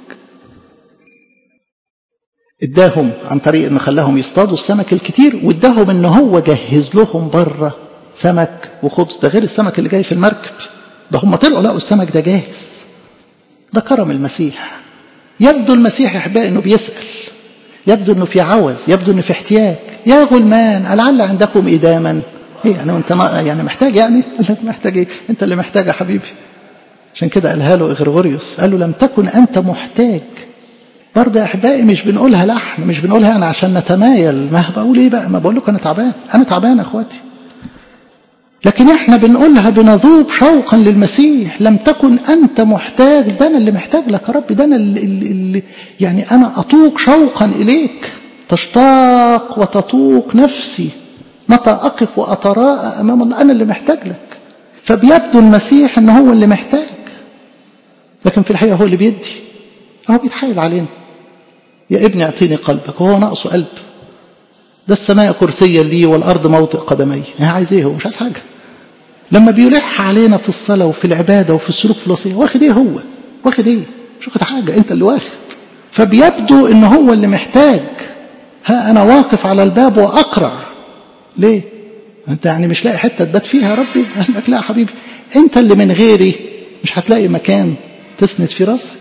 اداهم عن طريق ان خلاهم يصطادوا السمك الكتير واداهم ان هو جهز لهم بره سمك وخبز ده غير السمك اللي جاي في المركب ده هم طلعوا لقوا السمك ده جاهز ده كرم المسيح يبدو المسيح يا احبائي انه بيسال يبدو انه في عوز يبدو انه في احتياج يا غلمان لعل عندكم اداما ايه يعني انت يعني محتاج يعني محتاج ايه انت اللي محتاج يا حبيبي عشان كده قالها له اغرغوريوس قال له لم تكن انت محتاج برضه يا احبائي مش بنقولها لحن مش بنقولها انا عشان نتمايل ما بقول ايه بقى ما بقول لكم انا تعبان انا تعبان يا اخواتي لكن احنا بنقولها بنذوب شوقا للمسيح لم تكن انت محتاج ده انا اللي محتاج لك يا رب ده انا اللي, اللي يعني انا اتوق شوقا اليك تشتاق وتطوق نفسي متى اقف واتراءى امام الله انا اللي محتاج لك فبيبدو المسيح ان هو اللي محتاج لكن في الحقيقه هو اللي بيدي هو بيتحايل علينا يا ابني اعطيني قلبك وهو ناقصه قلب ده السماء كرسيا لي والارض موطئ قدمي يعني عايز ايه هو مش عايز حاجه لما بيلح علينا في الصلاه وفي العباده وفي السلوك في الوصيه واخد ايه هو واخد ايه مش واخد حاجه انت اللي واخد فبيبدو ان هو اللي محتاج ها انا واقف على الباب واقرع ليه انت يعني مش لاقي حته تبات فيها يا ربي قال لك لا يا حبيبي انت اللي من غيري مش هتلاقي مكان تسند في راسك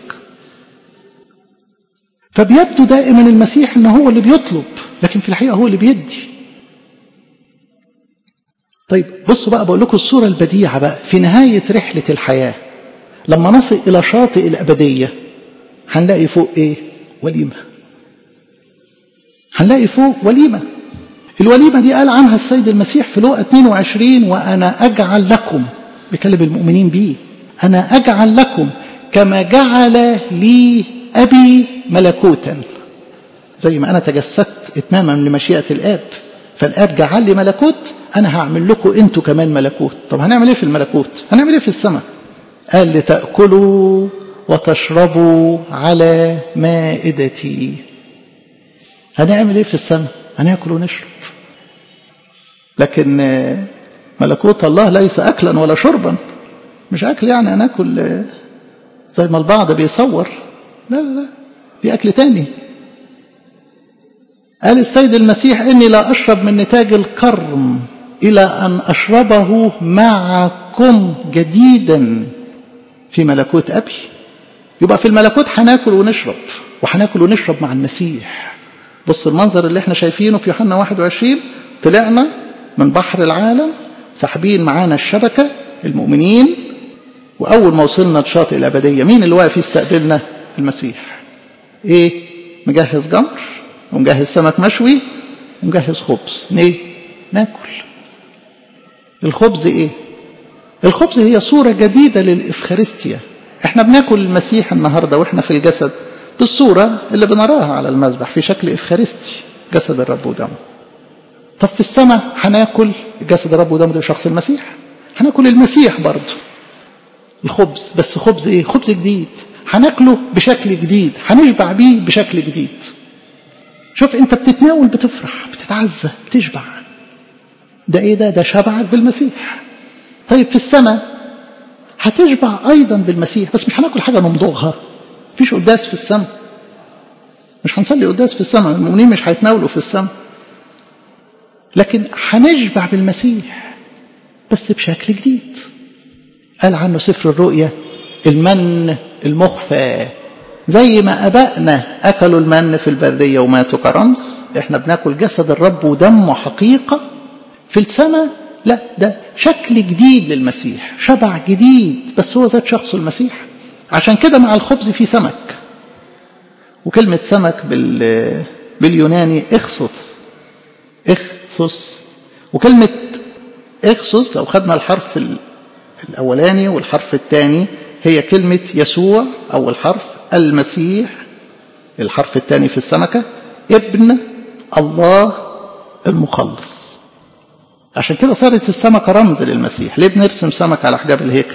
فبيبدو دائما المسيح ان هو اللي بيطلب لكن في الحقيقه هو اللي بيدي طيب بصوا بقى بقول لكم الصوره البديعه بقى في نهايه رحله الحياه لما نصل الى شاطئ الابديه هنلاقي فوق ايه وليمه هنلاقي فوق وليمه الوليمه دي قال عنها السيد المسيح في لوقا 22 وانا اجعل لكم بيكلم المؤمنين بيه انا اجعل لكم كما جعل لي أبي ملكوتا زي ما أنا تجسدت إتماما لمشيئة الآب فالآب جعل لي ملكوت أنا هعمل لكم أنتوا كمان ملكوت طب هنعمل إيه في الملكوت هنعمل إيه في السماء قال لتأكلوا وتشربوا على مائدتي هنعمل إيه في السماء هناكل ونشرب لكن ملكوت الله ليس أكلا ولا شربا مش أكل يعني أنا أكل زي ما البعض بيصور لا لا لا في أكل تاني قال السيد المسيح إني لا أشرب من نتاج الكرم إلى أن أشربه معكم جديدا في ملكوت أبي يبقى في الملكوت هناكل ونشرب وهناكل ونشرب مع المسيح بص المنظر اللي احنا شايفينه في يوحنا 21 طلعنا من بحر العالم ساحبين معانا الشبكة المؤمنين وأول ما وصلنا لشاطئ الأبدية مين اللي واقف يستقبلنا المسيح إيه مجهز جمر ومجهز سمك مشوي ومجهز خبز ليه ناكل الخبز إيه الخبز هي صورة جديدة للإفخارستيا احنا بناكل المسيح النهاردة واحنا في الجسد بالصورة اللي بنراها على المذبح في شكل إفخارستي جسد الرب ودمه طب في السماء هناكل جسد الرب ودمه ده شخص المسيح هناكل المسيح برضه الخبز بس خبز ايه خبز جديد هناكله بشكل جديد هنشبع بيه بشكل جديد شوف انت بتتناول بتفرح بتتعزى بتشبع ده ايه ده ده شبعك بالمسيح طيب في السماء هتشبع ايضا بالمسيح بس مش هناكل حاجه نمضغها مفيش قداس في السماء مش هنصلي قداس في السماء المؤمنين مش هيتناولوا في السماء لكن هنشبع بالمسيح بس بشكل جديد قال عنه سفر الرؤيا المن المخفى زي ما أبائنا أكلوا المن في البرية وماتوا كرمز احنا بناكل جسد الرب ودمه حقيقة في السماء لا ده شكل جديد للمسيح شبع جديد بس هو ذات شخص المسيح عشان كده مع الخبز في سمك وكلمة سمك بال باليوناني اخصص اخصص وكلمة اخصص لو خدنا الحرف الأولاني والحرف الثاني هي كلمة يسوع أول حرف المسيح الحرف الثاني في السمكة ابن الله المخلص عشان كده صارت السمكة رمز للمسيح ليه بنرسم سمك على حجاب الهيكل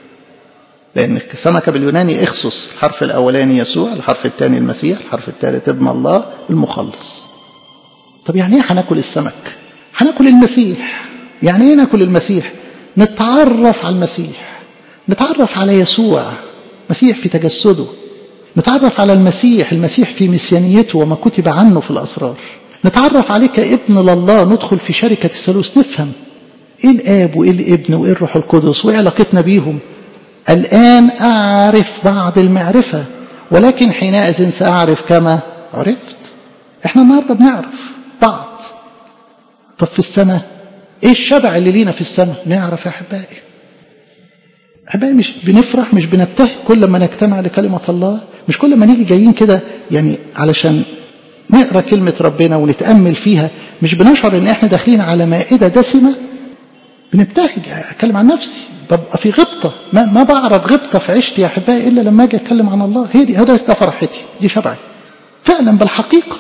لأن السمكة باليوناني اخصص الحرف الأولاني يسوع الحرف الثاني المسيح الحرف الثالث ابن الله المخلص طب يعني ايه هناكل السمك هناكل المسيح يعني ايه ناكل المسيح نتعرف على المسيح نتعرف على يسوع مسيح في تجسده نتعرف على المسيح المسيح في مسيانيته وما كتب عنه في الأسرار نتعرف عليه كابن لله ندخل في شركة الثالوث نفهم ايه الاب وايه الابن وايه الروح القدس وايه علاقتنا بيهم الآن أعرف بعض المعرفة ولكن حينئذ سأعرف كما عرفت احنا النهاردة بنعرف بعض طب في السماء ايه الشبع اللي لينا في السماء نعرف يا احبائي احبائي مش بنفرح مش بنبتهي كل ما نجتمع لكلمة الله مش كل ما نيجي جايين كده يعني علشان نقرا كلمة ربنا ونتأمل فيها مش بنشعر ان احنا داخلين على مائدة دسمة بنبتهج اتكلم عن نفسي ببقى في غبطة ما, ما بعرف غبطة في عيشتي يا احبائي الا لما اجي اتكلم عن الله هي دي هذا ده فرحتي دي شبعي فعلا بالحقيقة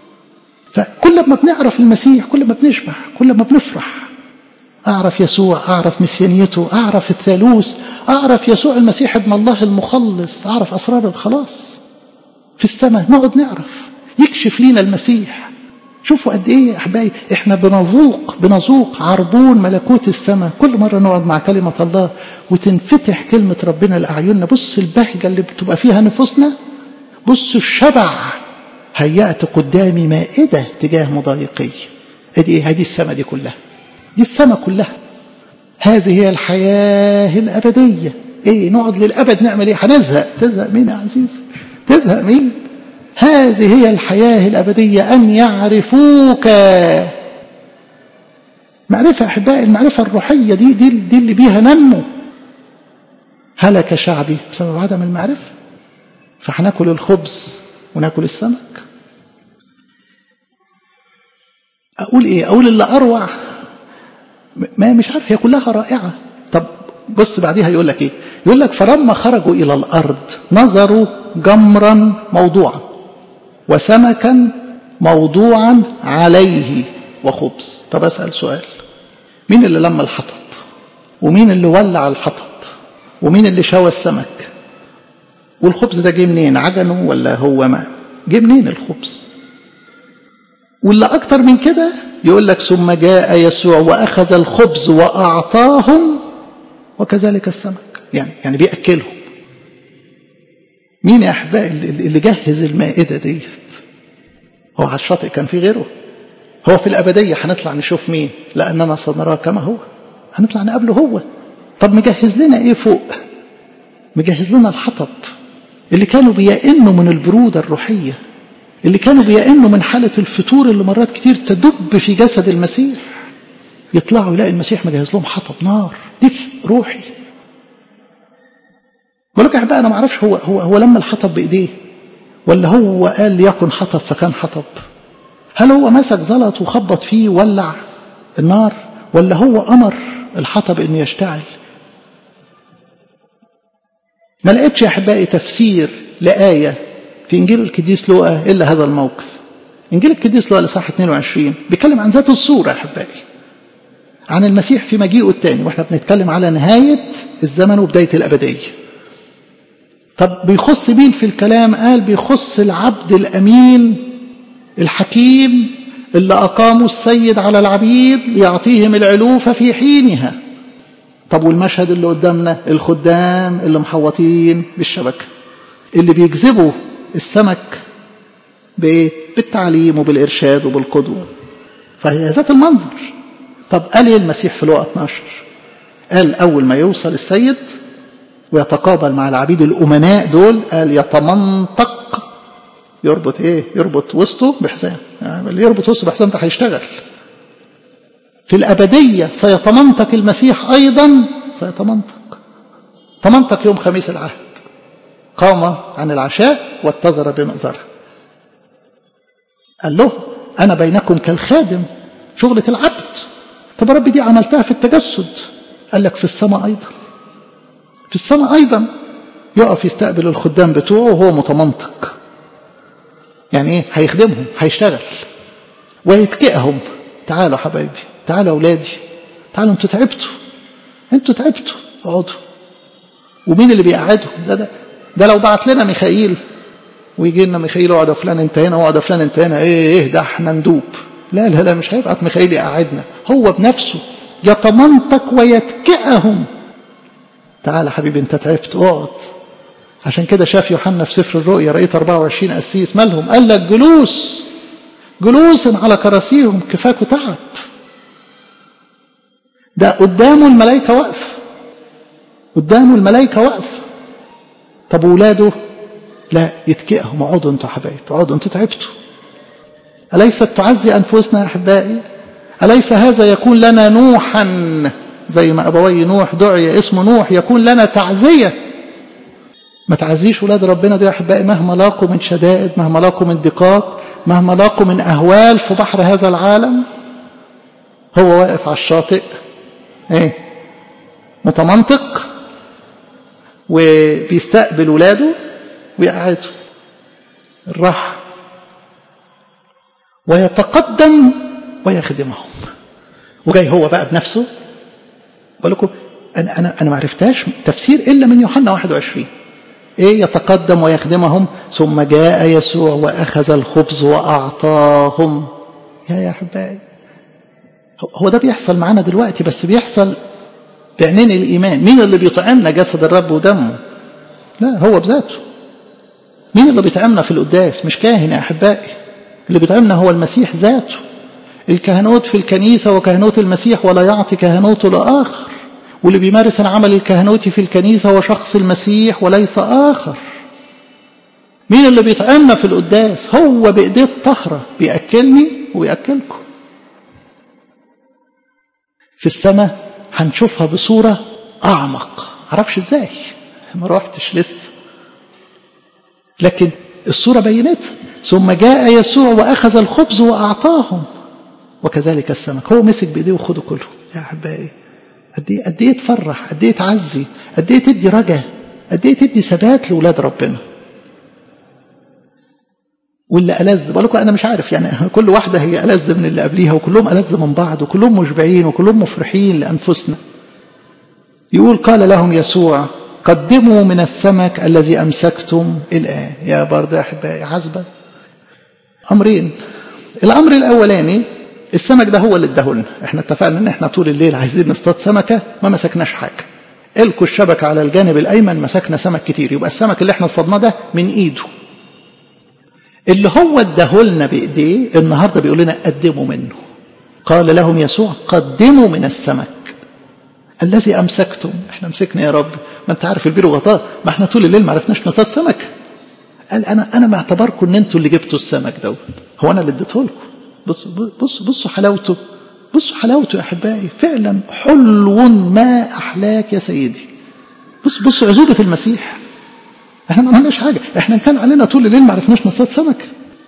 فكل ما بنعرف المسيح كل ما بنشبع كل ما بنفرح أعرف يسوع أعرف مسيانيته أعرف الثالوث أعرف يسوع المسيح ابن الله المخلص أعرف أسرار الخلاص في السماء نقعد نعرف يكشف لينا المسيح شوفوا قد ايه يا احبائي احنا بنذوق بنذوق عربون ملكوت السماء كل مره نقعد مع كلمه الله وتنفتح كلمه ربنا لاعيننا بص البهجه اللي بتبقى فيها نفوسنا بص الشبع هيأت قدامي مائده تجاه مضايقي ادي ايه هذه السماء دي كلها دي السماء كلها هذه هي الحياه الابديه ايه نقعد للابد نعمل ايه هنزهق تزهق مين يا عزيز تزهق مين هذه هي الحياة الأبدية أن يعرفوك معرفة أحبائي المعرفة الروحية دي دي, دي اللي بيها ننمو هلك شعبي بسبب عدم المعرفة فهناكل الخبز وناكل السمك أقول إيه أقول اللي أروع ما مش عارف هي كلها رائعة طب بص بعديها يقول لك إيه يقول لك فلما خرجوا إلى الأرض نظروا جمرا موضوعا وسمكا موضوعا عليه وخبز طب أسأل سؤال مين اللي لم الحطب ومين اللي ولع الحطب ومين اللي شوى السمك والخبز ده جه منين عجنه ولا هو ما جه منين الخبز واللي أكتر من كده يقول لك ثم جاء يسوع وأخذ الخبز وأعطاهم وكذلك السمك يعني يعني بيأكلهم مين يا أحبائي اللي جهز المائدة ديت هو على الشاطئ كان في غيره هو في الأبدية هنطلع نشوف مين لأننا سنراه كما هو هنطلع نقابله هو طب مجهز لنا إيه فوق مجهز لنا الحطب اللي كانوا بيئنوا من البرودة الروحية اللي كانوا بيئنوا من حالة الفتور اللي مرات كتير تدب في جسد المسيح يطلعوا يلاقي المسيح مجهز لهم حطب نار دفء روحي ولك يا انا ما اعرفش هو هو هو لما الحطب بايديه ولا هو قال ليكن حطب فكان حطب هل هو مسك زلط وخبط فيه ولع النار ولا هو امر الحطب انه يشتعل ما لقيتش يا احبائي تفسير لايه في انجيل القديس لوقا الا هذا الموقف انجيل القديس لوقا الاصحاح 22 بيتكلم عن ذات الصوره يا احبائي عن المسيح في مجيئه الثاني واحنا بنتكلم على نهايه الزمن وبدايه الابديه طب بيخص مين في الكلام قال بيخص العبد الامين الحكيم اللي اقاموا السيد على العبيد ليعطيهم العلوف في حينها طب والمشهد اللي قدامنا الخدام اللي محوطين بالشبكه اللي بيجذبوا السمك بايه بالتعليم وبالارشاد وبالقدوه فهي ذات المنظر طب قال ايه المسيح في لقا 12 قال اول ما يوصل السيد ويتقابل مع العبيد الامناء دول قال يتمنطق يربط ايه يربط وسطه بحزام يعني اللي يربط وسطه بحزام ده هيشتغل في الابديه سيتمنطق المسيح ايضا سيتمنطق تمنطق يوم خميس العهد قام عن العشاء واتزر بمأزره قال له انا بينكم كالخادم شغله العبد طب يا رب دي عملتها في التجسد قال لك في السماء ايضا في السماء أيضا يقف يستقبل الخدام بتوعه وهو متمنطق يعني ايه هيخدمهم هيشتغل ويتكئهم تعالوا حبايبي تعالوا أولادي تعالوا انتوا تعبتوا انتوا تعبتوا اقعدوا ومين اللي بيقعدهم ده ده ده لو بعت لنا ميخائيل ويجي لنا ميخائيل اقعد يا فلان انت هنا واقعد يا فلان انت هنا ايه ايه ده احنا ندوب لا لا لا مش هيبعت ميخائيل يقعدنا هو بنفسه يتمنطق ويتكئهم تعال يا حبيبي انت تعبت اقعد عشان كده شاف يوحنا في سفر الرؤيا رأيت 24 قسيس مالهم قال لك جلوس جلوس على كراسيهم كفاكوا تعب ده قدامه الملائكة واقف قدامه الملائكة واقف طب ولاده لا يتكئهم اقعدوا انتوا حبايب اقعدوا انتوا تعبتوا أليست تعزي أنفسنا يا أحبائي أليس هذا يكون لنا نوحا زي ما أبوي نوح دعي اسمه نوح يكون لنا تعزية ما تعزيش ولاد ربنا دول يا أحبائي مهما لاقوا من شدائد مهما لاقوا من ضيقات مهما لاقوا من أهوال في بحر هذا العالم هو واقف على الشاطئ ايه متمنطق وبيستقبل ولاده ويقعدوا الراحة ويتقدم ويخدمهم وجاي هو بقى بنفسه بقول لكم انا انا انا ما عرفتهاش تفسير الا من يوحنا 21 ايه يتقدم ويخدمهم ثم جاء يسوع واخذ الخبز واعطاهم يا يا احبائي هو ده بيحصل معانا دلوقتي بس بيحصل بعينين الايمان مين اللي بيطعمنا جسد الرب ودمه لا هو بذاته مين اللي بيطعمنا في القداس مش كاهن يا احبائي اللي بيطعمنا هو المسيح ذاته الكهنوت في الكنيسة وكهنوت المسيح ولا يعطي كهنوته لآخر واللي بيمارس العمل الكهنوتي في الكنيسة هو شخص المسيح وليس آخر مين اللي بيطعمنا في القداس هو بإيديه الطهرة بيأكلني ويأكلكم في السماء هنشوفها بصورة أعمق معرفش إزاي ما روحتش لسه لكن الصورة بينتها ثم جاء يسوع وأخذ الخبز وأعطاهم وكذلك السمك هو مسك بإيديه وخده كله يا أحبائي قد إيه قد إيه تفرح قد إيه تعزي قد إيه تدي رجا قد إيه تدي ثبات لأولاد ربنا واللي ألذ بقول لكم أنا مش عارف يعني كل واحدة هي ألذ من اللي قبليها وكلهم ألذ من بعض وكلهم مشبعين وكلهم مفرحين لأنفسنا يقول قال لهم يسوع قدموا من السمك الذي أمسكتم الآن يا برضه يا أحبائي عزبة أمرين الأمر الأولاني السمك ده هو اللي اداهولنا احنا اتفقنا ان احنا طول الليل عايزين نصطاد سمكة ما مسكناش حاجة الكوا الشبكة على الجانب الأيمن مسكنا سمك كتير يبقى السمك اللي احنا اصطادناه ده من إيده اللي هو اداهولنا بإيديه النهاردة بيقول لنا قدموا منه قال لهم يسوع قدموا من السمك الذي أمسكتم احنا مسكنا يا رب ما انت عارف البير وغطاه ما احنا طول الليل ما عرفناش نصطاد سمك قال انا انا معتبركم ان انتوا اللي جبتوا السمك دوت هو انا اللي اديته لكم بصوا بصوا بصوا حلاوته بصوا حلاوته يا احبائي فعلا حلو ما احلاك يا سيدي بص بصوا عزوبه المسيح احنا ما عملناش حاجه احنا كان علينا طول الليل ما عرفناش نصطاد سمك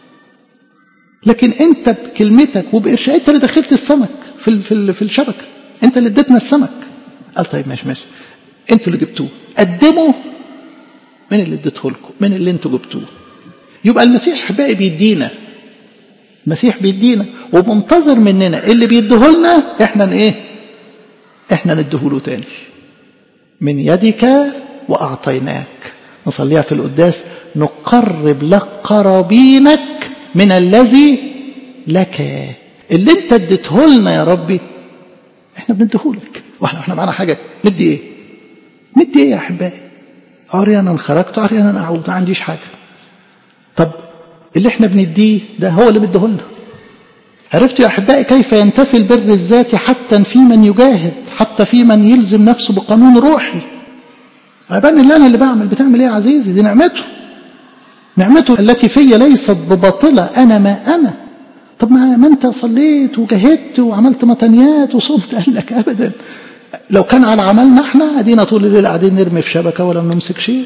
لكن انت بكلمتك وبارشادك انت اللي دخلت السمك في في في الشبكه انت اللي اديتنا السمك قال طيب ماشي ماشي انتوا اللي جبتوه قدموا من اللي اديته لكم من اللي انتوا جبتوه يبقى المسيح باقي بيدينا المسيح بيدينا ومنتظر مننا اللي بيديهولنا احنا ايه احنا نديهوله تاني من يدك واعطيناك نصليها في القداس نقرب لك قرابينك من الذي لك اللي انت اديتهولنا يا ربي احنا بنديهولك واحنا احنا معانا حاجه ندي ايه ندي ايه يا احبائي عريانا خرجت عريانا اعود ما عنديش حاجه طب اللي احنا بنديه ده هو اللي مديهولنا عرفت يا احبائي كيف ينتفي البر الذاتي حتى في من يجاهد حتى في من يلزم نفسه بقانون روحي عبان اللي انا اللي بعمل بتعمل ايه يا عزيزي دي نعمته نعمته التي في ليست بباطله انا ما انا طب ما, ما انت صليت وجاهدت وعملت مطنيات وصمت قال لك ابدا لو كان على عملنا احنا ادينا طول الليل قاعدين نرمي في شبكه ولم نمسك شيء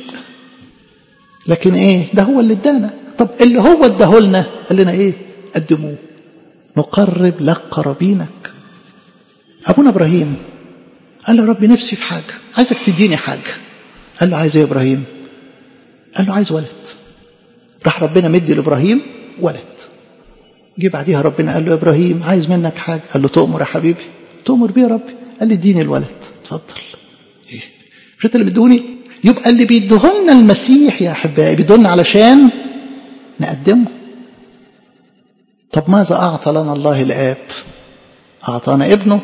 لكن ايه ده هو اللي ادانا طب اللي هو اداهولنا قال لنا ايه قدموه نقرب لك قرابينك ابونا ابراهيم قال له رب نفسي في حاجه عايزك تديني حاجه قال له عايز ايه يا ابراهيم قال له عايز ولد راح ربنا مدي لابراهيم ولد جه بعديها ربنا قال له يا ابراهيم عايز منك حاجه قال له تؤمر يا حبيبي تؤمر بيه يا ربي قال لي اديني الولد اتفضل ايه مش انت اللي بتدوني يبقى اللي بيديهولنا المسيح يا احبائي بيديهولنا علشان نقدمه طب ماذا اعطى لنا الله الاب اعطانا ابنه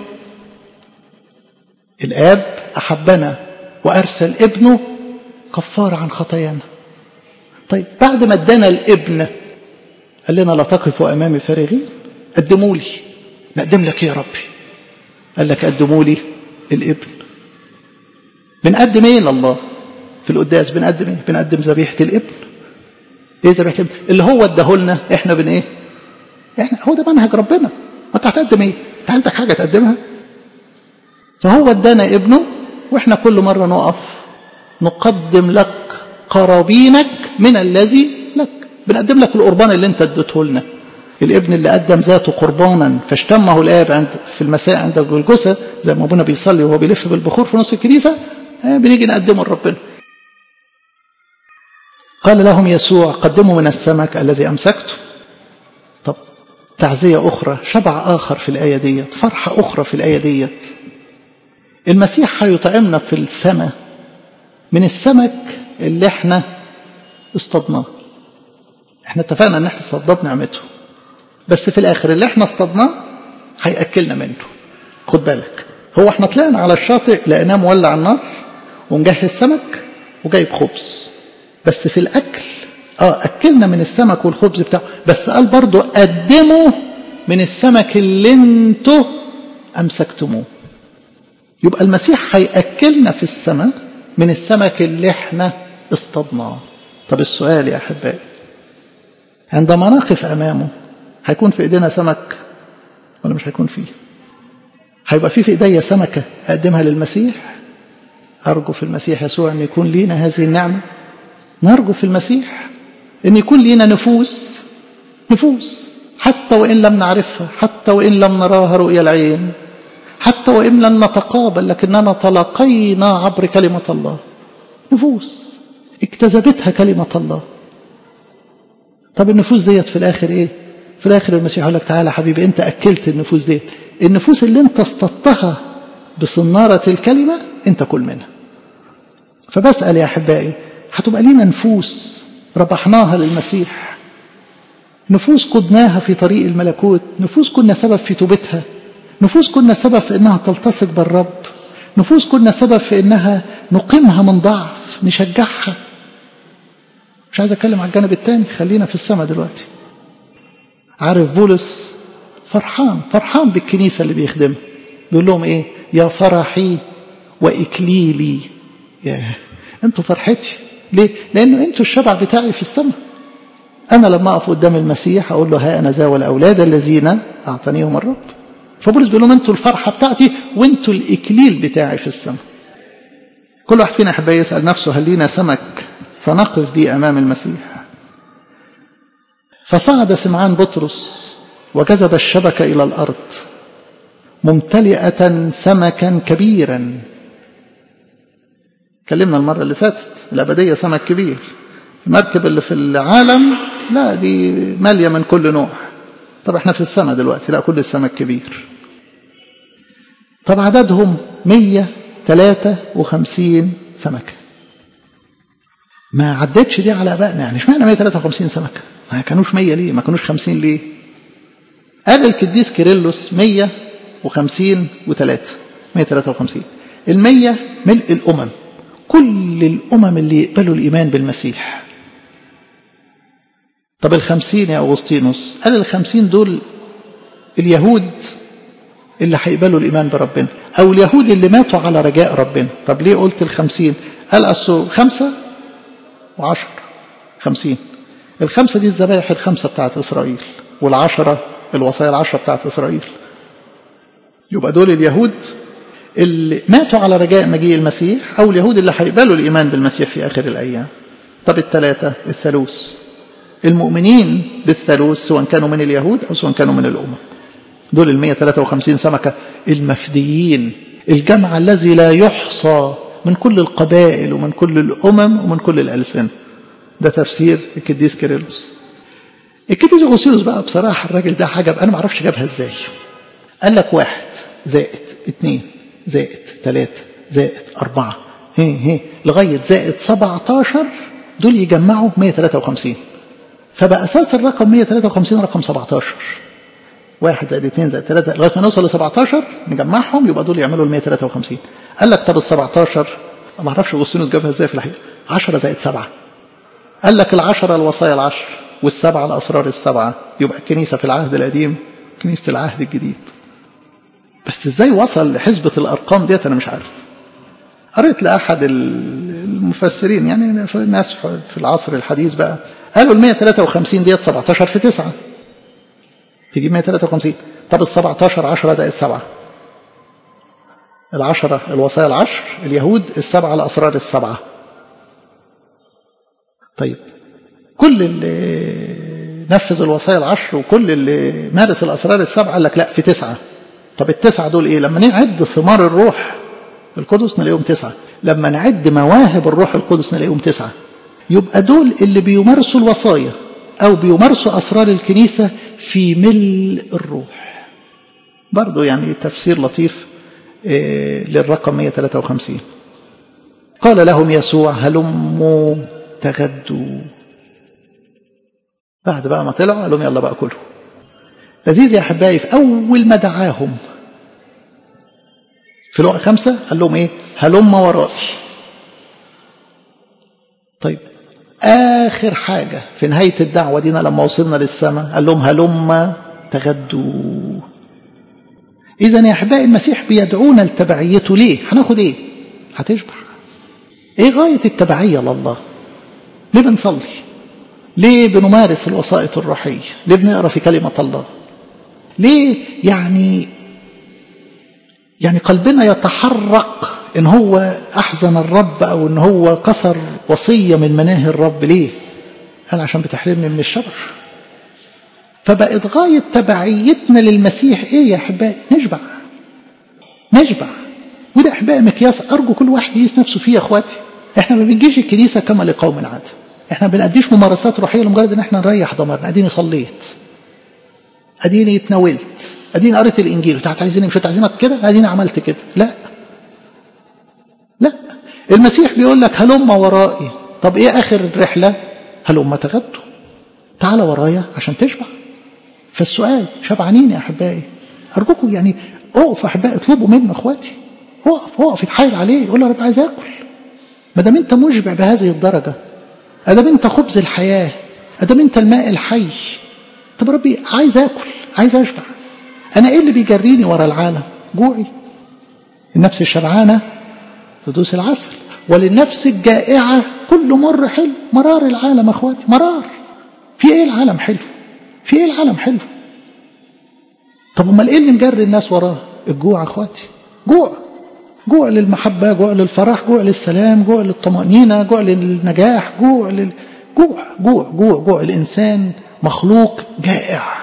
الاب احبنا وارسل ابنه كفار عن خطايانا طيب بعد ما ادانا الابن قال لنا لا تقفوا امامي فارغين قدموا لي نقدم لك يا ربي قال لك قدموا لي الابن بنقدم ايه لله في القداس بنقدم ايه بنقدم ذبيحه الابن ايه ذبيحه الابن اللي هو اداهولنا احنا بن ايه احنا هو ده منهج ربنا ما انت هتقدم ايه انت عندك حاجه تقدمها فهو ادانا ابنه واحنا كل مره نقف نقدم لك قرابينك من الذي لك بنقدم لك القربان اللي انت اديته لنا الابن اللي قدم ذاته قربانا فاشتمه الاب عند في المساء عند الجلجسه زي ما ابونا بيصلي وهو بيلف بالبخور في نص الكنيسه بنيجي نقدمه لربنا قال لهم يسوع قدموا من السمك الذي امسكته طب تعزيه اخرى شبع اخر في الايه ديت فرحه اخرى في الايه ديت المسيح هيطعمنا في السماء من السمك اللي احنا اصطادناه احنا اتفقنا ان احنا اصطادنا نعمته بس في الاخر اللي احنا اصطادناه هياكلنا منه خد بالك هو احنا طلعنا على الشاطئ لقيناه مولع النار ومجهز سمك وجايب خبز بس في الاكل اه اكلنا من السمك والخبز بتاعه بس قال برضو قدموا من السمك اللي انتوا امسكتموه يبقى المسيح هياكلنا في السماء من السمك اللي احنا اصطادناه طب السؤال يا احبائي عندما نقف امامه هيكون في ايدينا سمك ولا مش هيكون فيه هيبقى في في ايديا سمكه اقدمها للمسيح ارجو في المسيح يسوع ان يكون لينا هذه النعمه نرجو في المسيح ان يكون لينا نفوس نفوس حتى وان لم نعرفها حتى وان لم نراها رؤيا العين حتى وان لم نتقابل لكننا تلاقينا عبر كلمه الله نفوس اكتسبتها كلمه الله طب النفوس ديت في الآخر إيه في الآخر المسيح يقول لك تعالى حبيبي أنت أكلت النفوس ديت النفوس اللي أنت اصطدتها بصنارة الكلمة أنت كل منها فبسأل يا أحبائي هتبقى لينا نفوس ربحناها للمسيح نفوس قدناها في طريق الملكوت نفوس كنا سبب في توبتها نفوس كنا سبب في انها تلتصق بالرب نفوس كنا سبب في انها نقيمها من ضعف نشجعها مش عايز اتكلم على الجانب الثاني خلينا في السماء دلوقتي عارف بولس فرحان فرحان بالكنيسة اللي بيخدمها بيقول لهم ايه يا فرحي واكليلي يا انتوا فرحتي ليه لانه انتوا الشبع بتاعي في السماء انا لما اقف قدام المسيح اقول له ها انا ذا والاولاد الذين اعطانيهم الرب فبولس بيقول لهم انتوا الفرحه بتاعتي وانتوا الاكليل بتاعي في السماء كل واحد فينا احب يسال نفسه هل لينا سمك سنقف به امام المسيح فصعد سمعان بطرس وجذب الشبكه الى الارض ممتلئه سمكا كبيرا اتكلمنا المره اللي فاتت الابديه سمك كبير المركب اللي في العالم لا دي ماليه من كل نوع طب احنا في السماء دلوقتي لا كل السمك كبير طب عددهم 153 سمكة ما عدتش دي على ابائنا يعني اشمعنى 153 سمكة ما كانوش 100 ليه ما كانوش 50 ليه قال القديس كيرلس 150 و3 153 المية ملء الأمم كل الأمم اللي يقبلوا الإيمان بالمسيح طب الخمسين يا أغسطينوس قال الخمسين دول اليهود اللي هيقبلوا الإيمان بربنا أو اليهود اللي ماتوا على رجاء ربنا طب ليه قلت الخمسين قال أصل خمسة وعشر خمسين الخمسة دي الذبائح الخمسة بتاعت إسرائيل والعشرة الوصايا العشرة بتاعت إسرائيل يبقى دول اليهود اللي ماتوا على رجاء مجيء المسيح أو اليهود اللي هيقبلوا الإيمان بالمسيح في آخر الأيام طب الثلاثة الثالوث المؤمنين بالثالوث سواء كانوا من اليهود أو سواء كانوا من الأمم دول ال 153 سمكة المفديين الجمع الذي لا يحصى من كل القبائل ومن كل الأمم ومن كل الألسنة ده تفسير القديس كيرلس القديس أغوسيوس بقى بصراحة الراجل ده حاجة أنا ما اعرفش جابها ازاي قال لك واحد زائد اثنين زائد ثلاثة زائد أربعة هي هي لغاية زائد 17 دول يجمعوا 153 فبقى أساس الرقم 153 رقم 17 واحد زائد اثنين زائد ثلاثة لغاية ما نوصل ل 17 نجمعهم يبقى دول يعملوا ال 153 قال لك طب ال 17 ما اعرفش اغسطينوس جابها ازاي في الحقيقة 10 زائد 7 قال لك العشرة الوصايا العشر والسبعة الأسرار السبعة يبقى الكنيسة في العهد القديم كنيسة العهد الجديد بس ازاي وصل لحسبة الأرقام ديت أنا مش عارف قريت لأحد المفسرين يعني الناس في العصر الحديث بقى قالوا ال 153 ديت 17 في 9 تجيب 153 طب ال 17 10 زائد 7 العشرة الوصايا العشر اليهود السبعة الأسرار السبعة طيب كل اللي نفذ الوصايا العشر وكل اللي مارس الأسرار السبعة قال لك لا في تسعة طب التسعة دول إيه لما نعد ثمار الروح القدس نلاقيهم تسعة لما نعد مواهب الروح القدس نلاقيهم تسعة يبقى دول اللي بيمارسوا الوصايا أو بيمارسوا أسرار الكنيسة في ملء الروح برضو يعني تفسير لطيف للرقم 153 قال لهم يسوع هلموا تغدوا بعد بقى ما طلعوا قال لهم يلا بقى كلوا لذيذ يا أحبائي في أول ما دعاهم في لقا خمسة قال لهم إيه هلم ورائي طيب آخر حاجة في نهاية الدعوة دينا لما وصلنا للسماء قال لهم هلم تغدوا إذا يا أحبائي المسيح بيدعونا لتبعيته ليه؟ هناخد إيه؟ هتشبع إيه غاية التبعية لله؟ ليه بنصلي؟ ليه بنمارس الوسائط الروحية؟ ليه بنقرأ في كلمة الله؟ ليه يعني يعني قلبنا يتحرق ان هو احزن الرب او ان هو كسر وصيه من مناهي الرب ليه قال عشان بتحرمني من الشبع فبقت غايه تبعيتنا للمسيح ايه يا احبائي نشبع نشبع وده احبائي مقياس ارجو كل واحد يقيس نفسه فيه يا اخواتي احنا ما بنجيش الكنيسه كما لقوم عاد احنا ما بنأديش ممارسات روحيه لمجرد ان احنا نريح ضميرنا اديني صليت اديني اتناولت اديني قريت الانجيل انتوا عايزيني مش عايزينك كده اديني عملت كده لا لا المسيح بيقول لك هلم ورائي طب ايه اخر الرحله هلم تغدوا تعال ورايا عشان تشبع فالسؤال شبعانين يا احبائي ارجوكم يعني اقف احبائي اطلبوا منه اخواتي اقف اقف اتحايل عليه قول له يا رب عايز اكل ما دام انت مشبع بهذه الدرجه ادام انت خبز الحياه ادام انت الماء الحي طب ربي عايز اكل عايز اشبع انا ايه اللي بيجريني ورا العالم جوعي النفس الشبعانه تدوس العسل وللنفس الجائعه كل مر حلو مرار العالم اخواتي مرار في ايه العالم حلو في ايه العالم حلو طب امال ايه اللي مجري الناس وراه الجوع اخواتي جوع جوع للمحبه جوع للفرح جوع للسلام جوع للطمانينه جوع للنجاح جوع لل... جوع جوع جوع جوع الانسان مخلوق جائع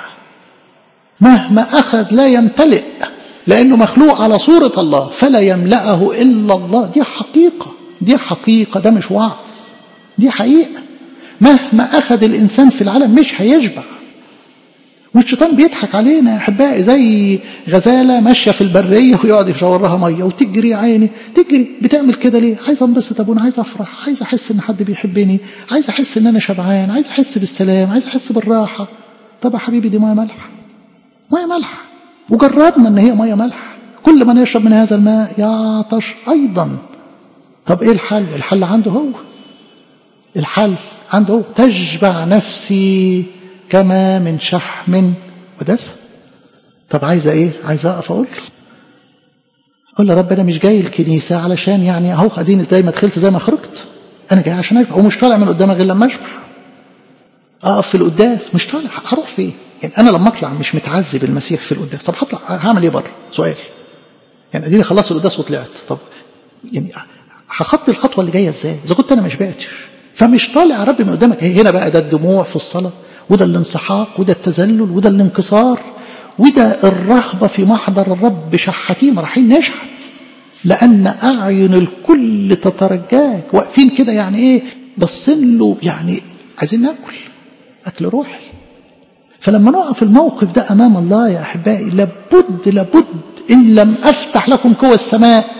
مهما اخذ لا يمتلئ لانه مخلوق على صوره الله فلا يملأه الا الله دي حقيقه دي حقيقه ده مش وعظ دي حقيقه مهما اخذ الانسان في العالم مش هيشبع والشيطان بيضحك علينا يا احبائي زي غزاله ماشيه في البريه ويقعد يشاور لها ميه وتجري يا عيني تجري بتعمل كده ليه؟ عايز انبسط ابونا عايز افرح عايز احس ان حد بيحبني عايز احس ان انا شبعان عايز احس بالسلام عايز احس بالراحه طب يا حبيبي دي ميه مالحه ميه مالحه وجربنا ان هي ميه مالحه كل من يشرب من هذا الماء يعطش ايضا طب ايه الحل؟ الحل عنده هو الحل عنده هو تشبع نفسي كما من شحم ودسم طب عايزه ايه عايزه اقف اقول له اقول له رب انا مش جاي الكنيسه علشان يعني اهو اديني زي ما دخلت زي ما خرجت انا جاي عشان اشبع ومش طالع من قدامك غير لما اشبع اقف في القداس مش طالع هروح فين يعني انا لما اطلع مش متعذب المسيح في القداس طب هطلع هعمل ايه بره سؤال يعني اديني خلصت القداس وطلعت طب يعني هخطي الخطوه اللي جايه ازاي اذا كنت انا مش بعتش فمش طالع يا رب من قدامك هنا بقى ده الدموع في الصلاه وده الانسحاق وده التذلل وده الانكسار وده الرهبة في محضر الرب شحاتين رايحين نشحت لأن أعين الكل تترجاك واقفين كده يعني إيه بصين له يعني عايزين ناكل أكل روحي فلما نقف الموقف ده أمام الله يا أحبائي لابد لابد إن لم أفتح لكم قوى السماء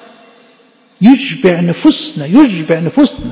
يشبع نفوسنا يشبع نفوسنا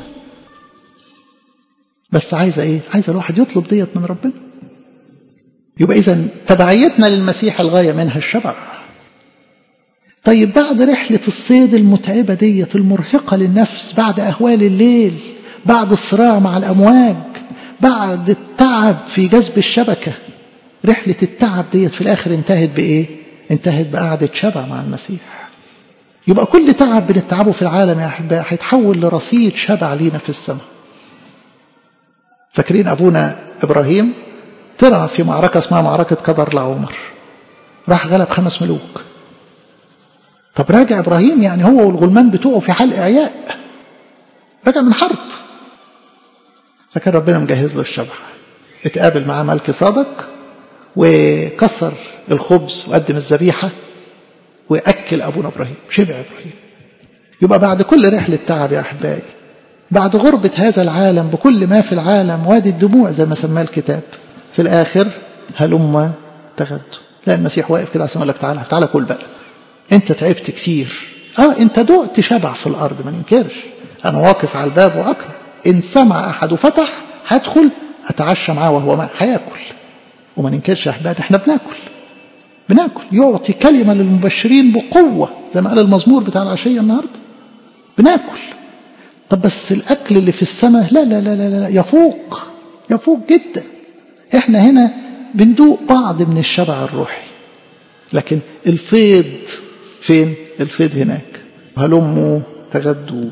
بس عايزه ايه عايزه الواحد يطلب ديت من ربنا يبقى اذا تبعيتنا للمسيح الغايه منها الشبع طيب بعد رحله الصيد المتعبه ديت المرهقه للنفس بعد اهوال الليل بعد الصراع مع الامواج بعد التعب في جذب الشبكه رحله التعب ديت في الاخر انتهت بايه انتهت بقعده شبع مع المسيح يبقى كل تعب بنتعبه في العالم يا احبائي هيتحول لرصيد شبع لينا في السماء فاكرين أبونا إبراهيم طلع في معركة اسمها معركة قدر لعمر راح غلب خمس ملوك طب راجع إبراهيم يعني هو والغلمان بتوعه في حال إعياء راجع من حرب فكان ربنا مجهز له الشبع اتقابل مع ملك صادق وكسر الخبز وقدم الذبيحة وأكل أبونا إبراهيم شبع إبراهيم يبقى بعد كل رحلة تعب يا أحبائي بعد غربة هذا العالم بكل ما في العالم وادي الدموع زي ما سماه الكتاب في الآخر هلم تغدوا لا المسيح واقف كده عشان يقول لك تعالى تعالى كل بقى انت تعبت كتير اه انت دقت شبع في الارض ما ننكرش انا واقف على الباب واقرا ان سمع احد وفتح هدخل اتعشى معاه وهو ما هياكل وما ننكرش يا احباب احنا بناكل بناكل يعطي كلمه للمبشرين بقوه زي ما قال المزمور بتاع العشيه النهارده بناكل طب بس الاكل اللي في السماء لا لا لا لا, لا يفوق يفوق جدا احنا هنا بندوق بعض من الشبع الروحي لكن الفيض فين الفيض هناك هلموا تغدوا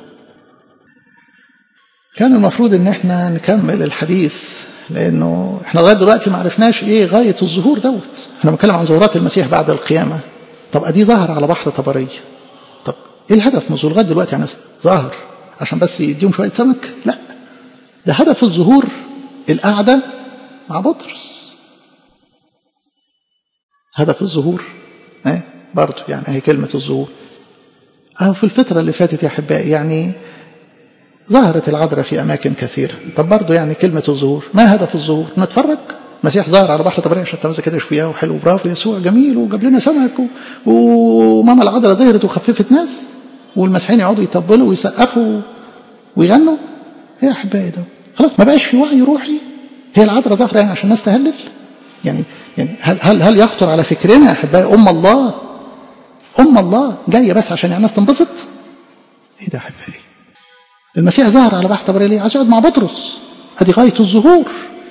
كان المفروض ان احنا نكمل الحديث لانه احنا لغايه دلوقتي ما عرفناش ايه غايه الظهور دوت احنا بنتكلم عن ظهورات المسيح بعد القيامه طب ادي ظهر على بحر طبريه طب ايه الهدف من لغايه دلوقتي يعني ظهر عشان بس يديهم شويه سمك لا ده هدف الظهور القعده مع بطرس هدف الظهور ايه برضه يعني هي كلمه الظهور اهو في الفتره اللي فاتت يا احبائي يعني ظهرت العذراء في أماكن كثيرة طب برضه يعني كلمة الظهور ما هدف الظهور نتفرج مسيح ظهر على بحر طبرية عشان تمسك كده شوية وحلو برافو يسوع جميل وجاب لنا سمك و... وماما العذراء ظهرت وخففت ناس والمسيحيين يقعدوا يطبلوا ويسقفوا ويغنوا ايه يا احبائي ده خلاص ما بقاش في وعي روحي هي العذراء ظاهره يعني عشان الناس تهلل يعني يعني هل هل هل يخطر على فكرنا يا احبائي ام الله ام الله جايه بس عشان يعني الناس تنبسط ايه ده يا احبائي المسيح ظهر على بحر طبرية ليه عايز يقعد مع بطرس ادي غايه الظهور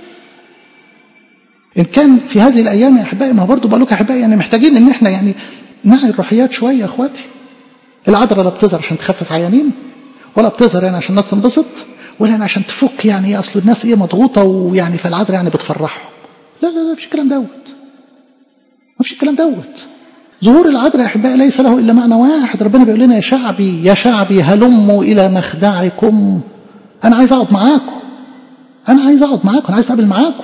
ان كان في هذه الايام يا احبائي ما برضه بقول لكم يا احبائي يعني محتاجين ان احنا يعني نعي الروحيات شويه يا اخواتي العذراء لا بتظهر عشان تخفف عيانين ولا بتظهر يعني عشان الناس تنبسط ولا يعني عشان تفك يعني ايه اصل الناس ايه مضغوطه ويعني فالعذراء يعني بتفرحهم لا لا لا مفيش الكلام دوت مفيش الكلام دوت ظهور العذراء يا احبائي ليس له الا معنى واحد ربنا بيقول لنا يا شعبي يا شعبي هلموا الى مخدعكم انا عايز اقعد معاكم انا عايز اقعد معاكم انا عايز اتقابل معاكم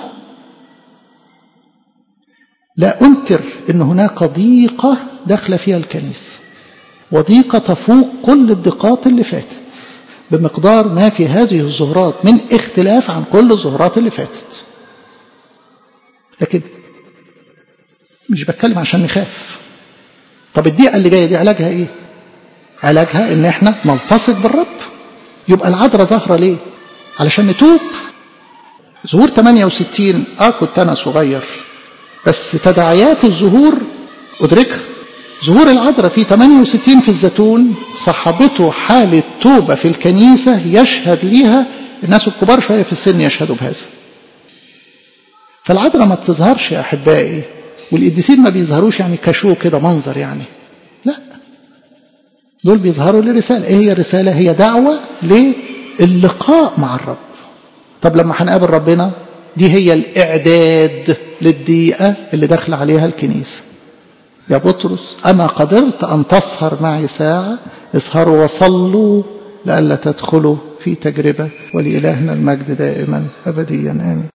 لا انكر ان هناك ضيقه داخله فيها الكنيسه وضيقه تفوق كل الضيقات اللي فاتت بمقدار ما في هذه الظهورات من اختلاف عن كل الظهورات اللي فاتت لكن مش بتكلم عشان نخاف طب الضيقه اللي جايه دي علاجها ايه علاجها ان احنا نلتصق بالرب يبقى العذراء ظاهره ليه علشان نتوب ظهور 68 اه كنت انا صغير بس تداعيات الظهور ادركها ظهور العذراء في 68 في الزيتون صحبته حالة توبة في الكنيسة يشهد ليها الناس الكبار شوية في السن يشهدوا بهذا فالعذراء ما بتظهرش يا أحبائي والقديسين ما بيظهروش يعني كشو كده منظر يعني لا دول بيظهروا لرسالة ايه هي الرسالة هي دعوة للقاء مع الرب طب لما هنقابل ربنا دي هي الإعداد للدقيقة اللي داخل عليها الكنيسة يا بطرس أما قدرت أن تسهر معي ساعة اسهروا وصلوا لئلا تدخلوا في تجربة ولإلهنا المجد دائما أبديا آمين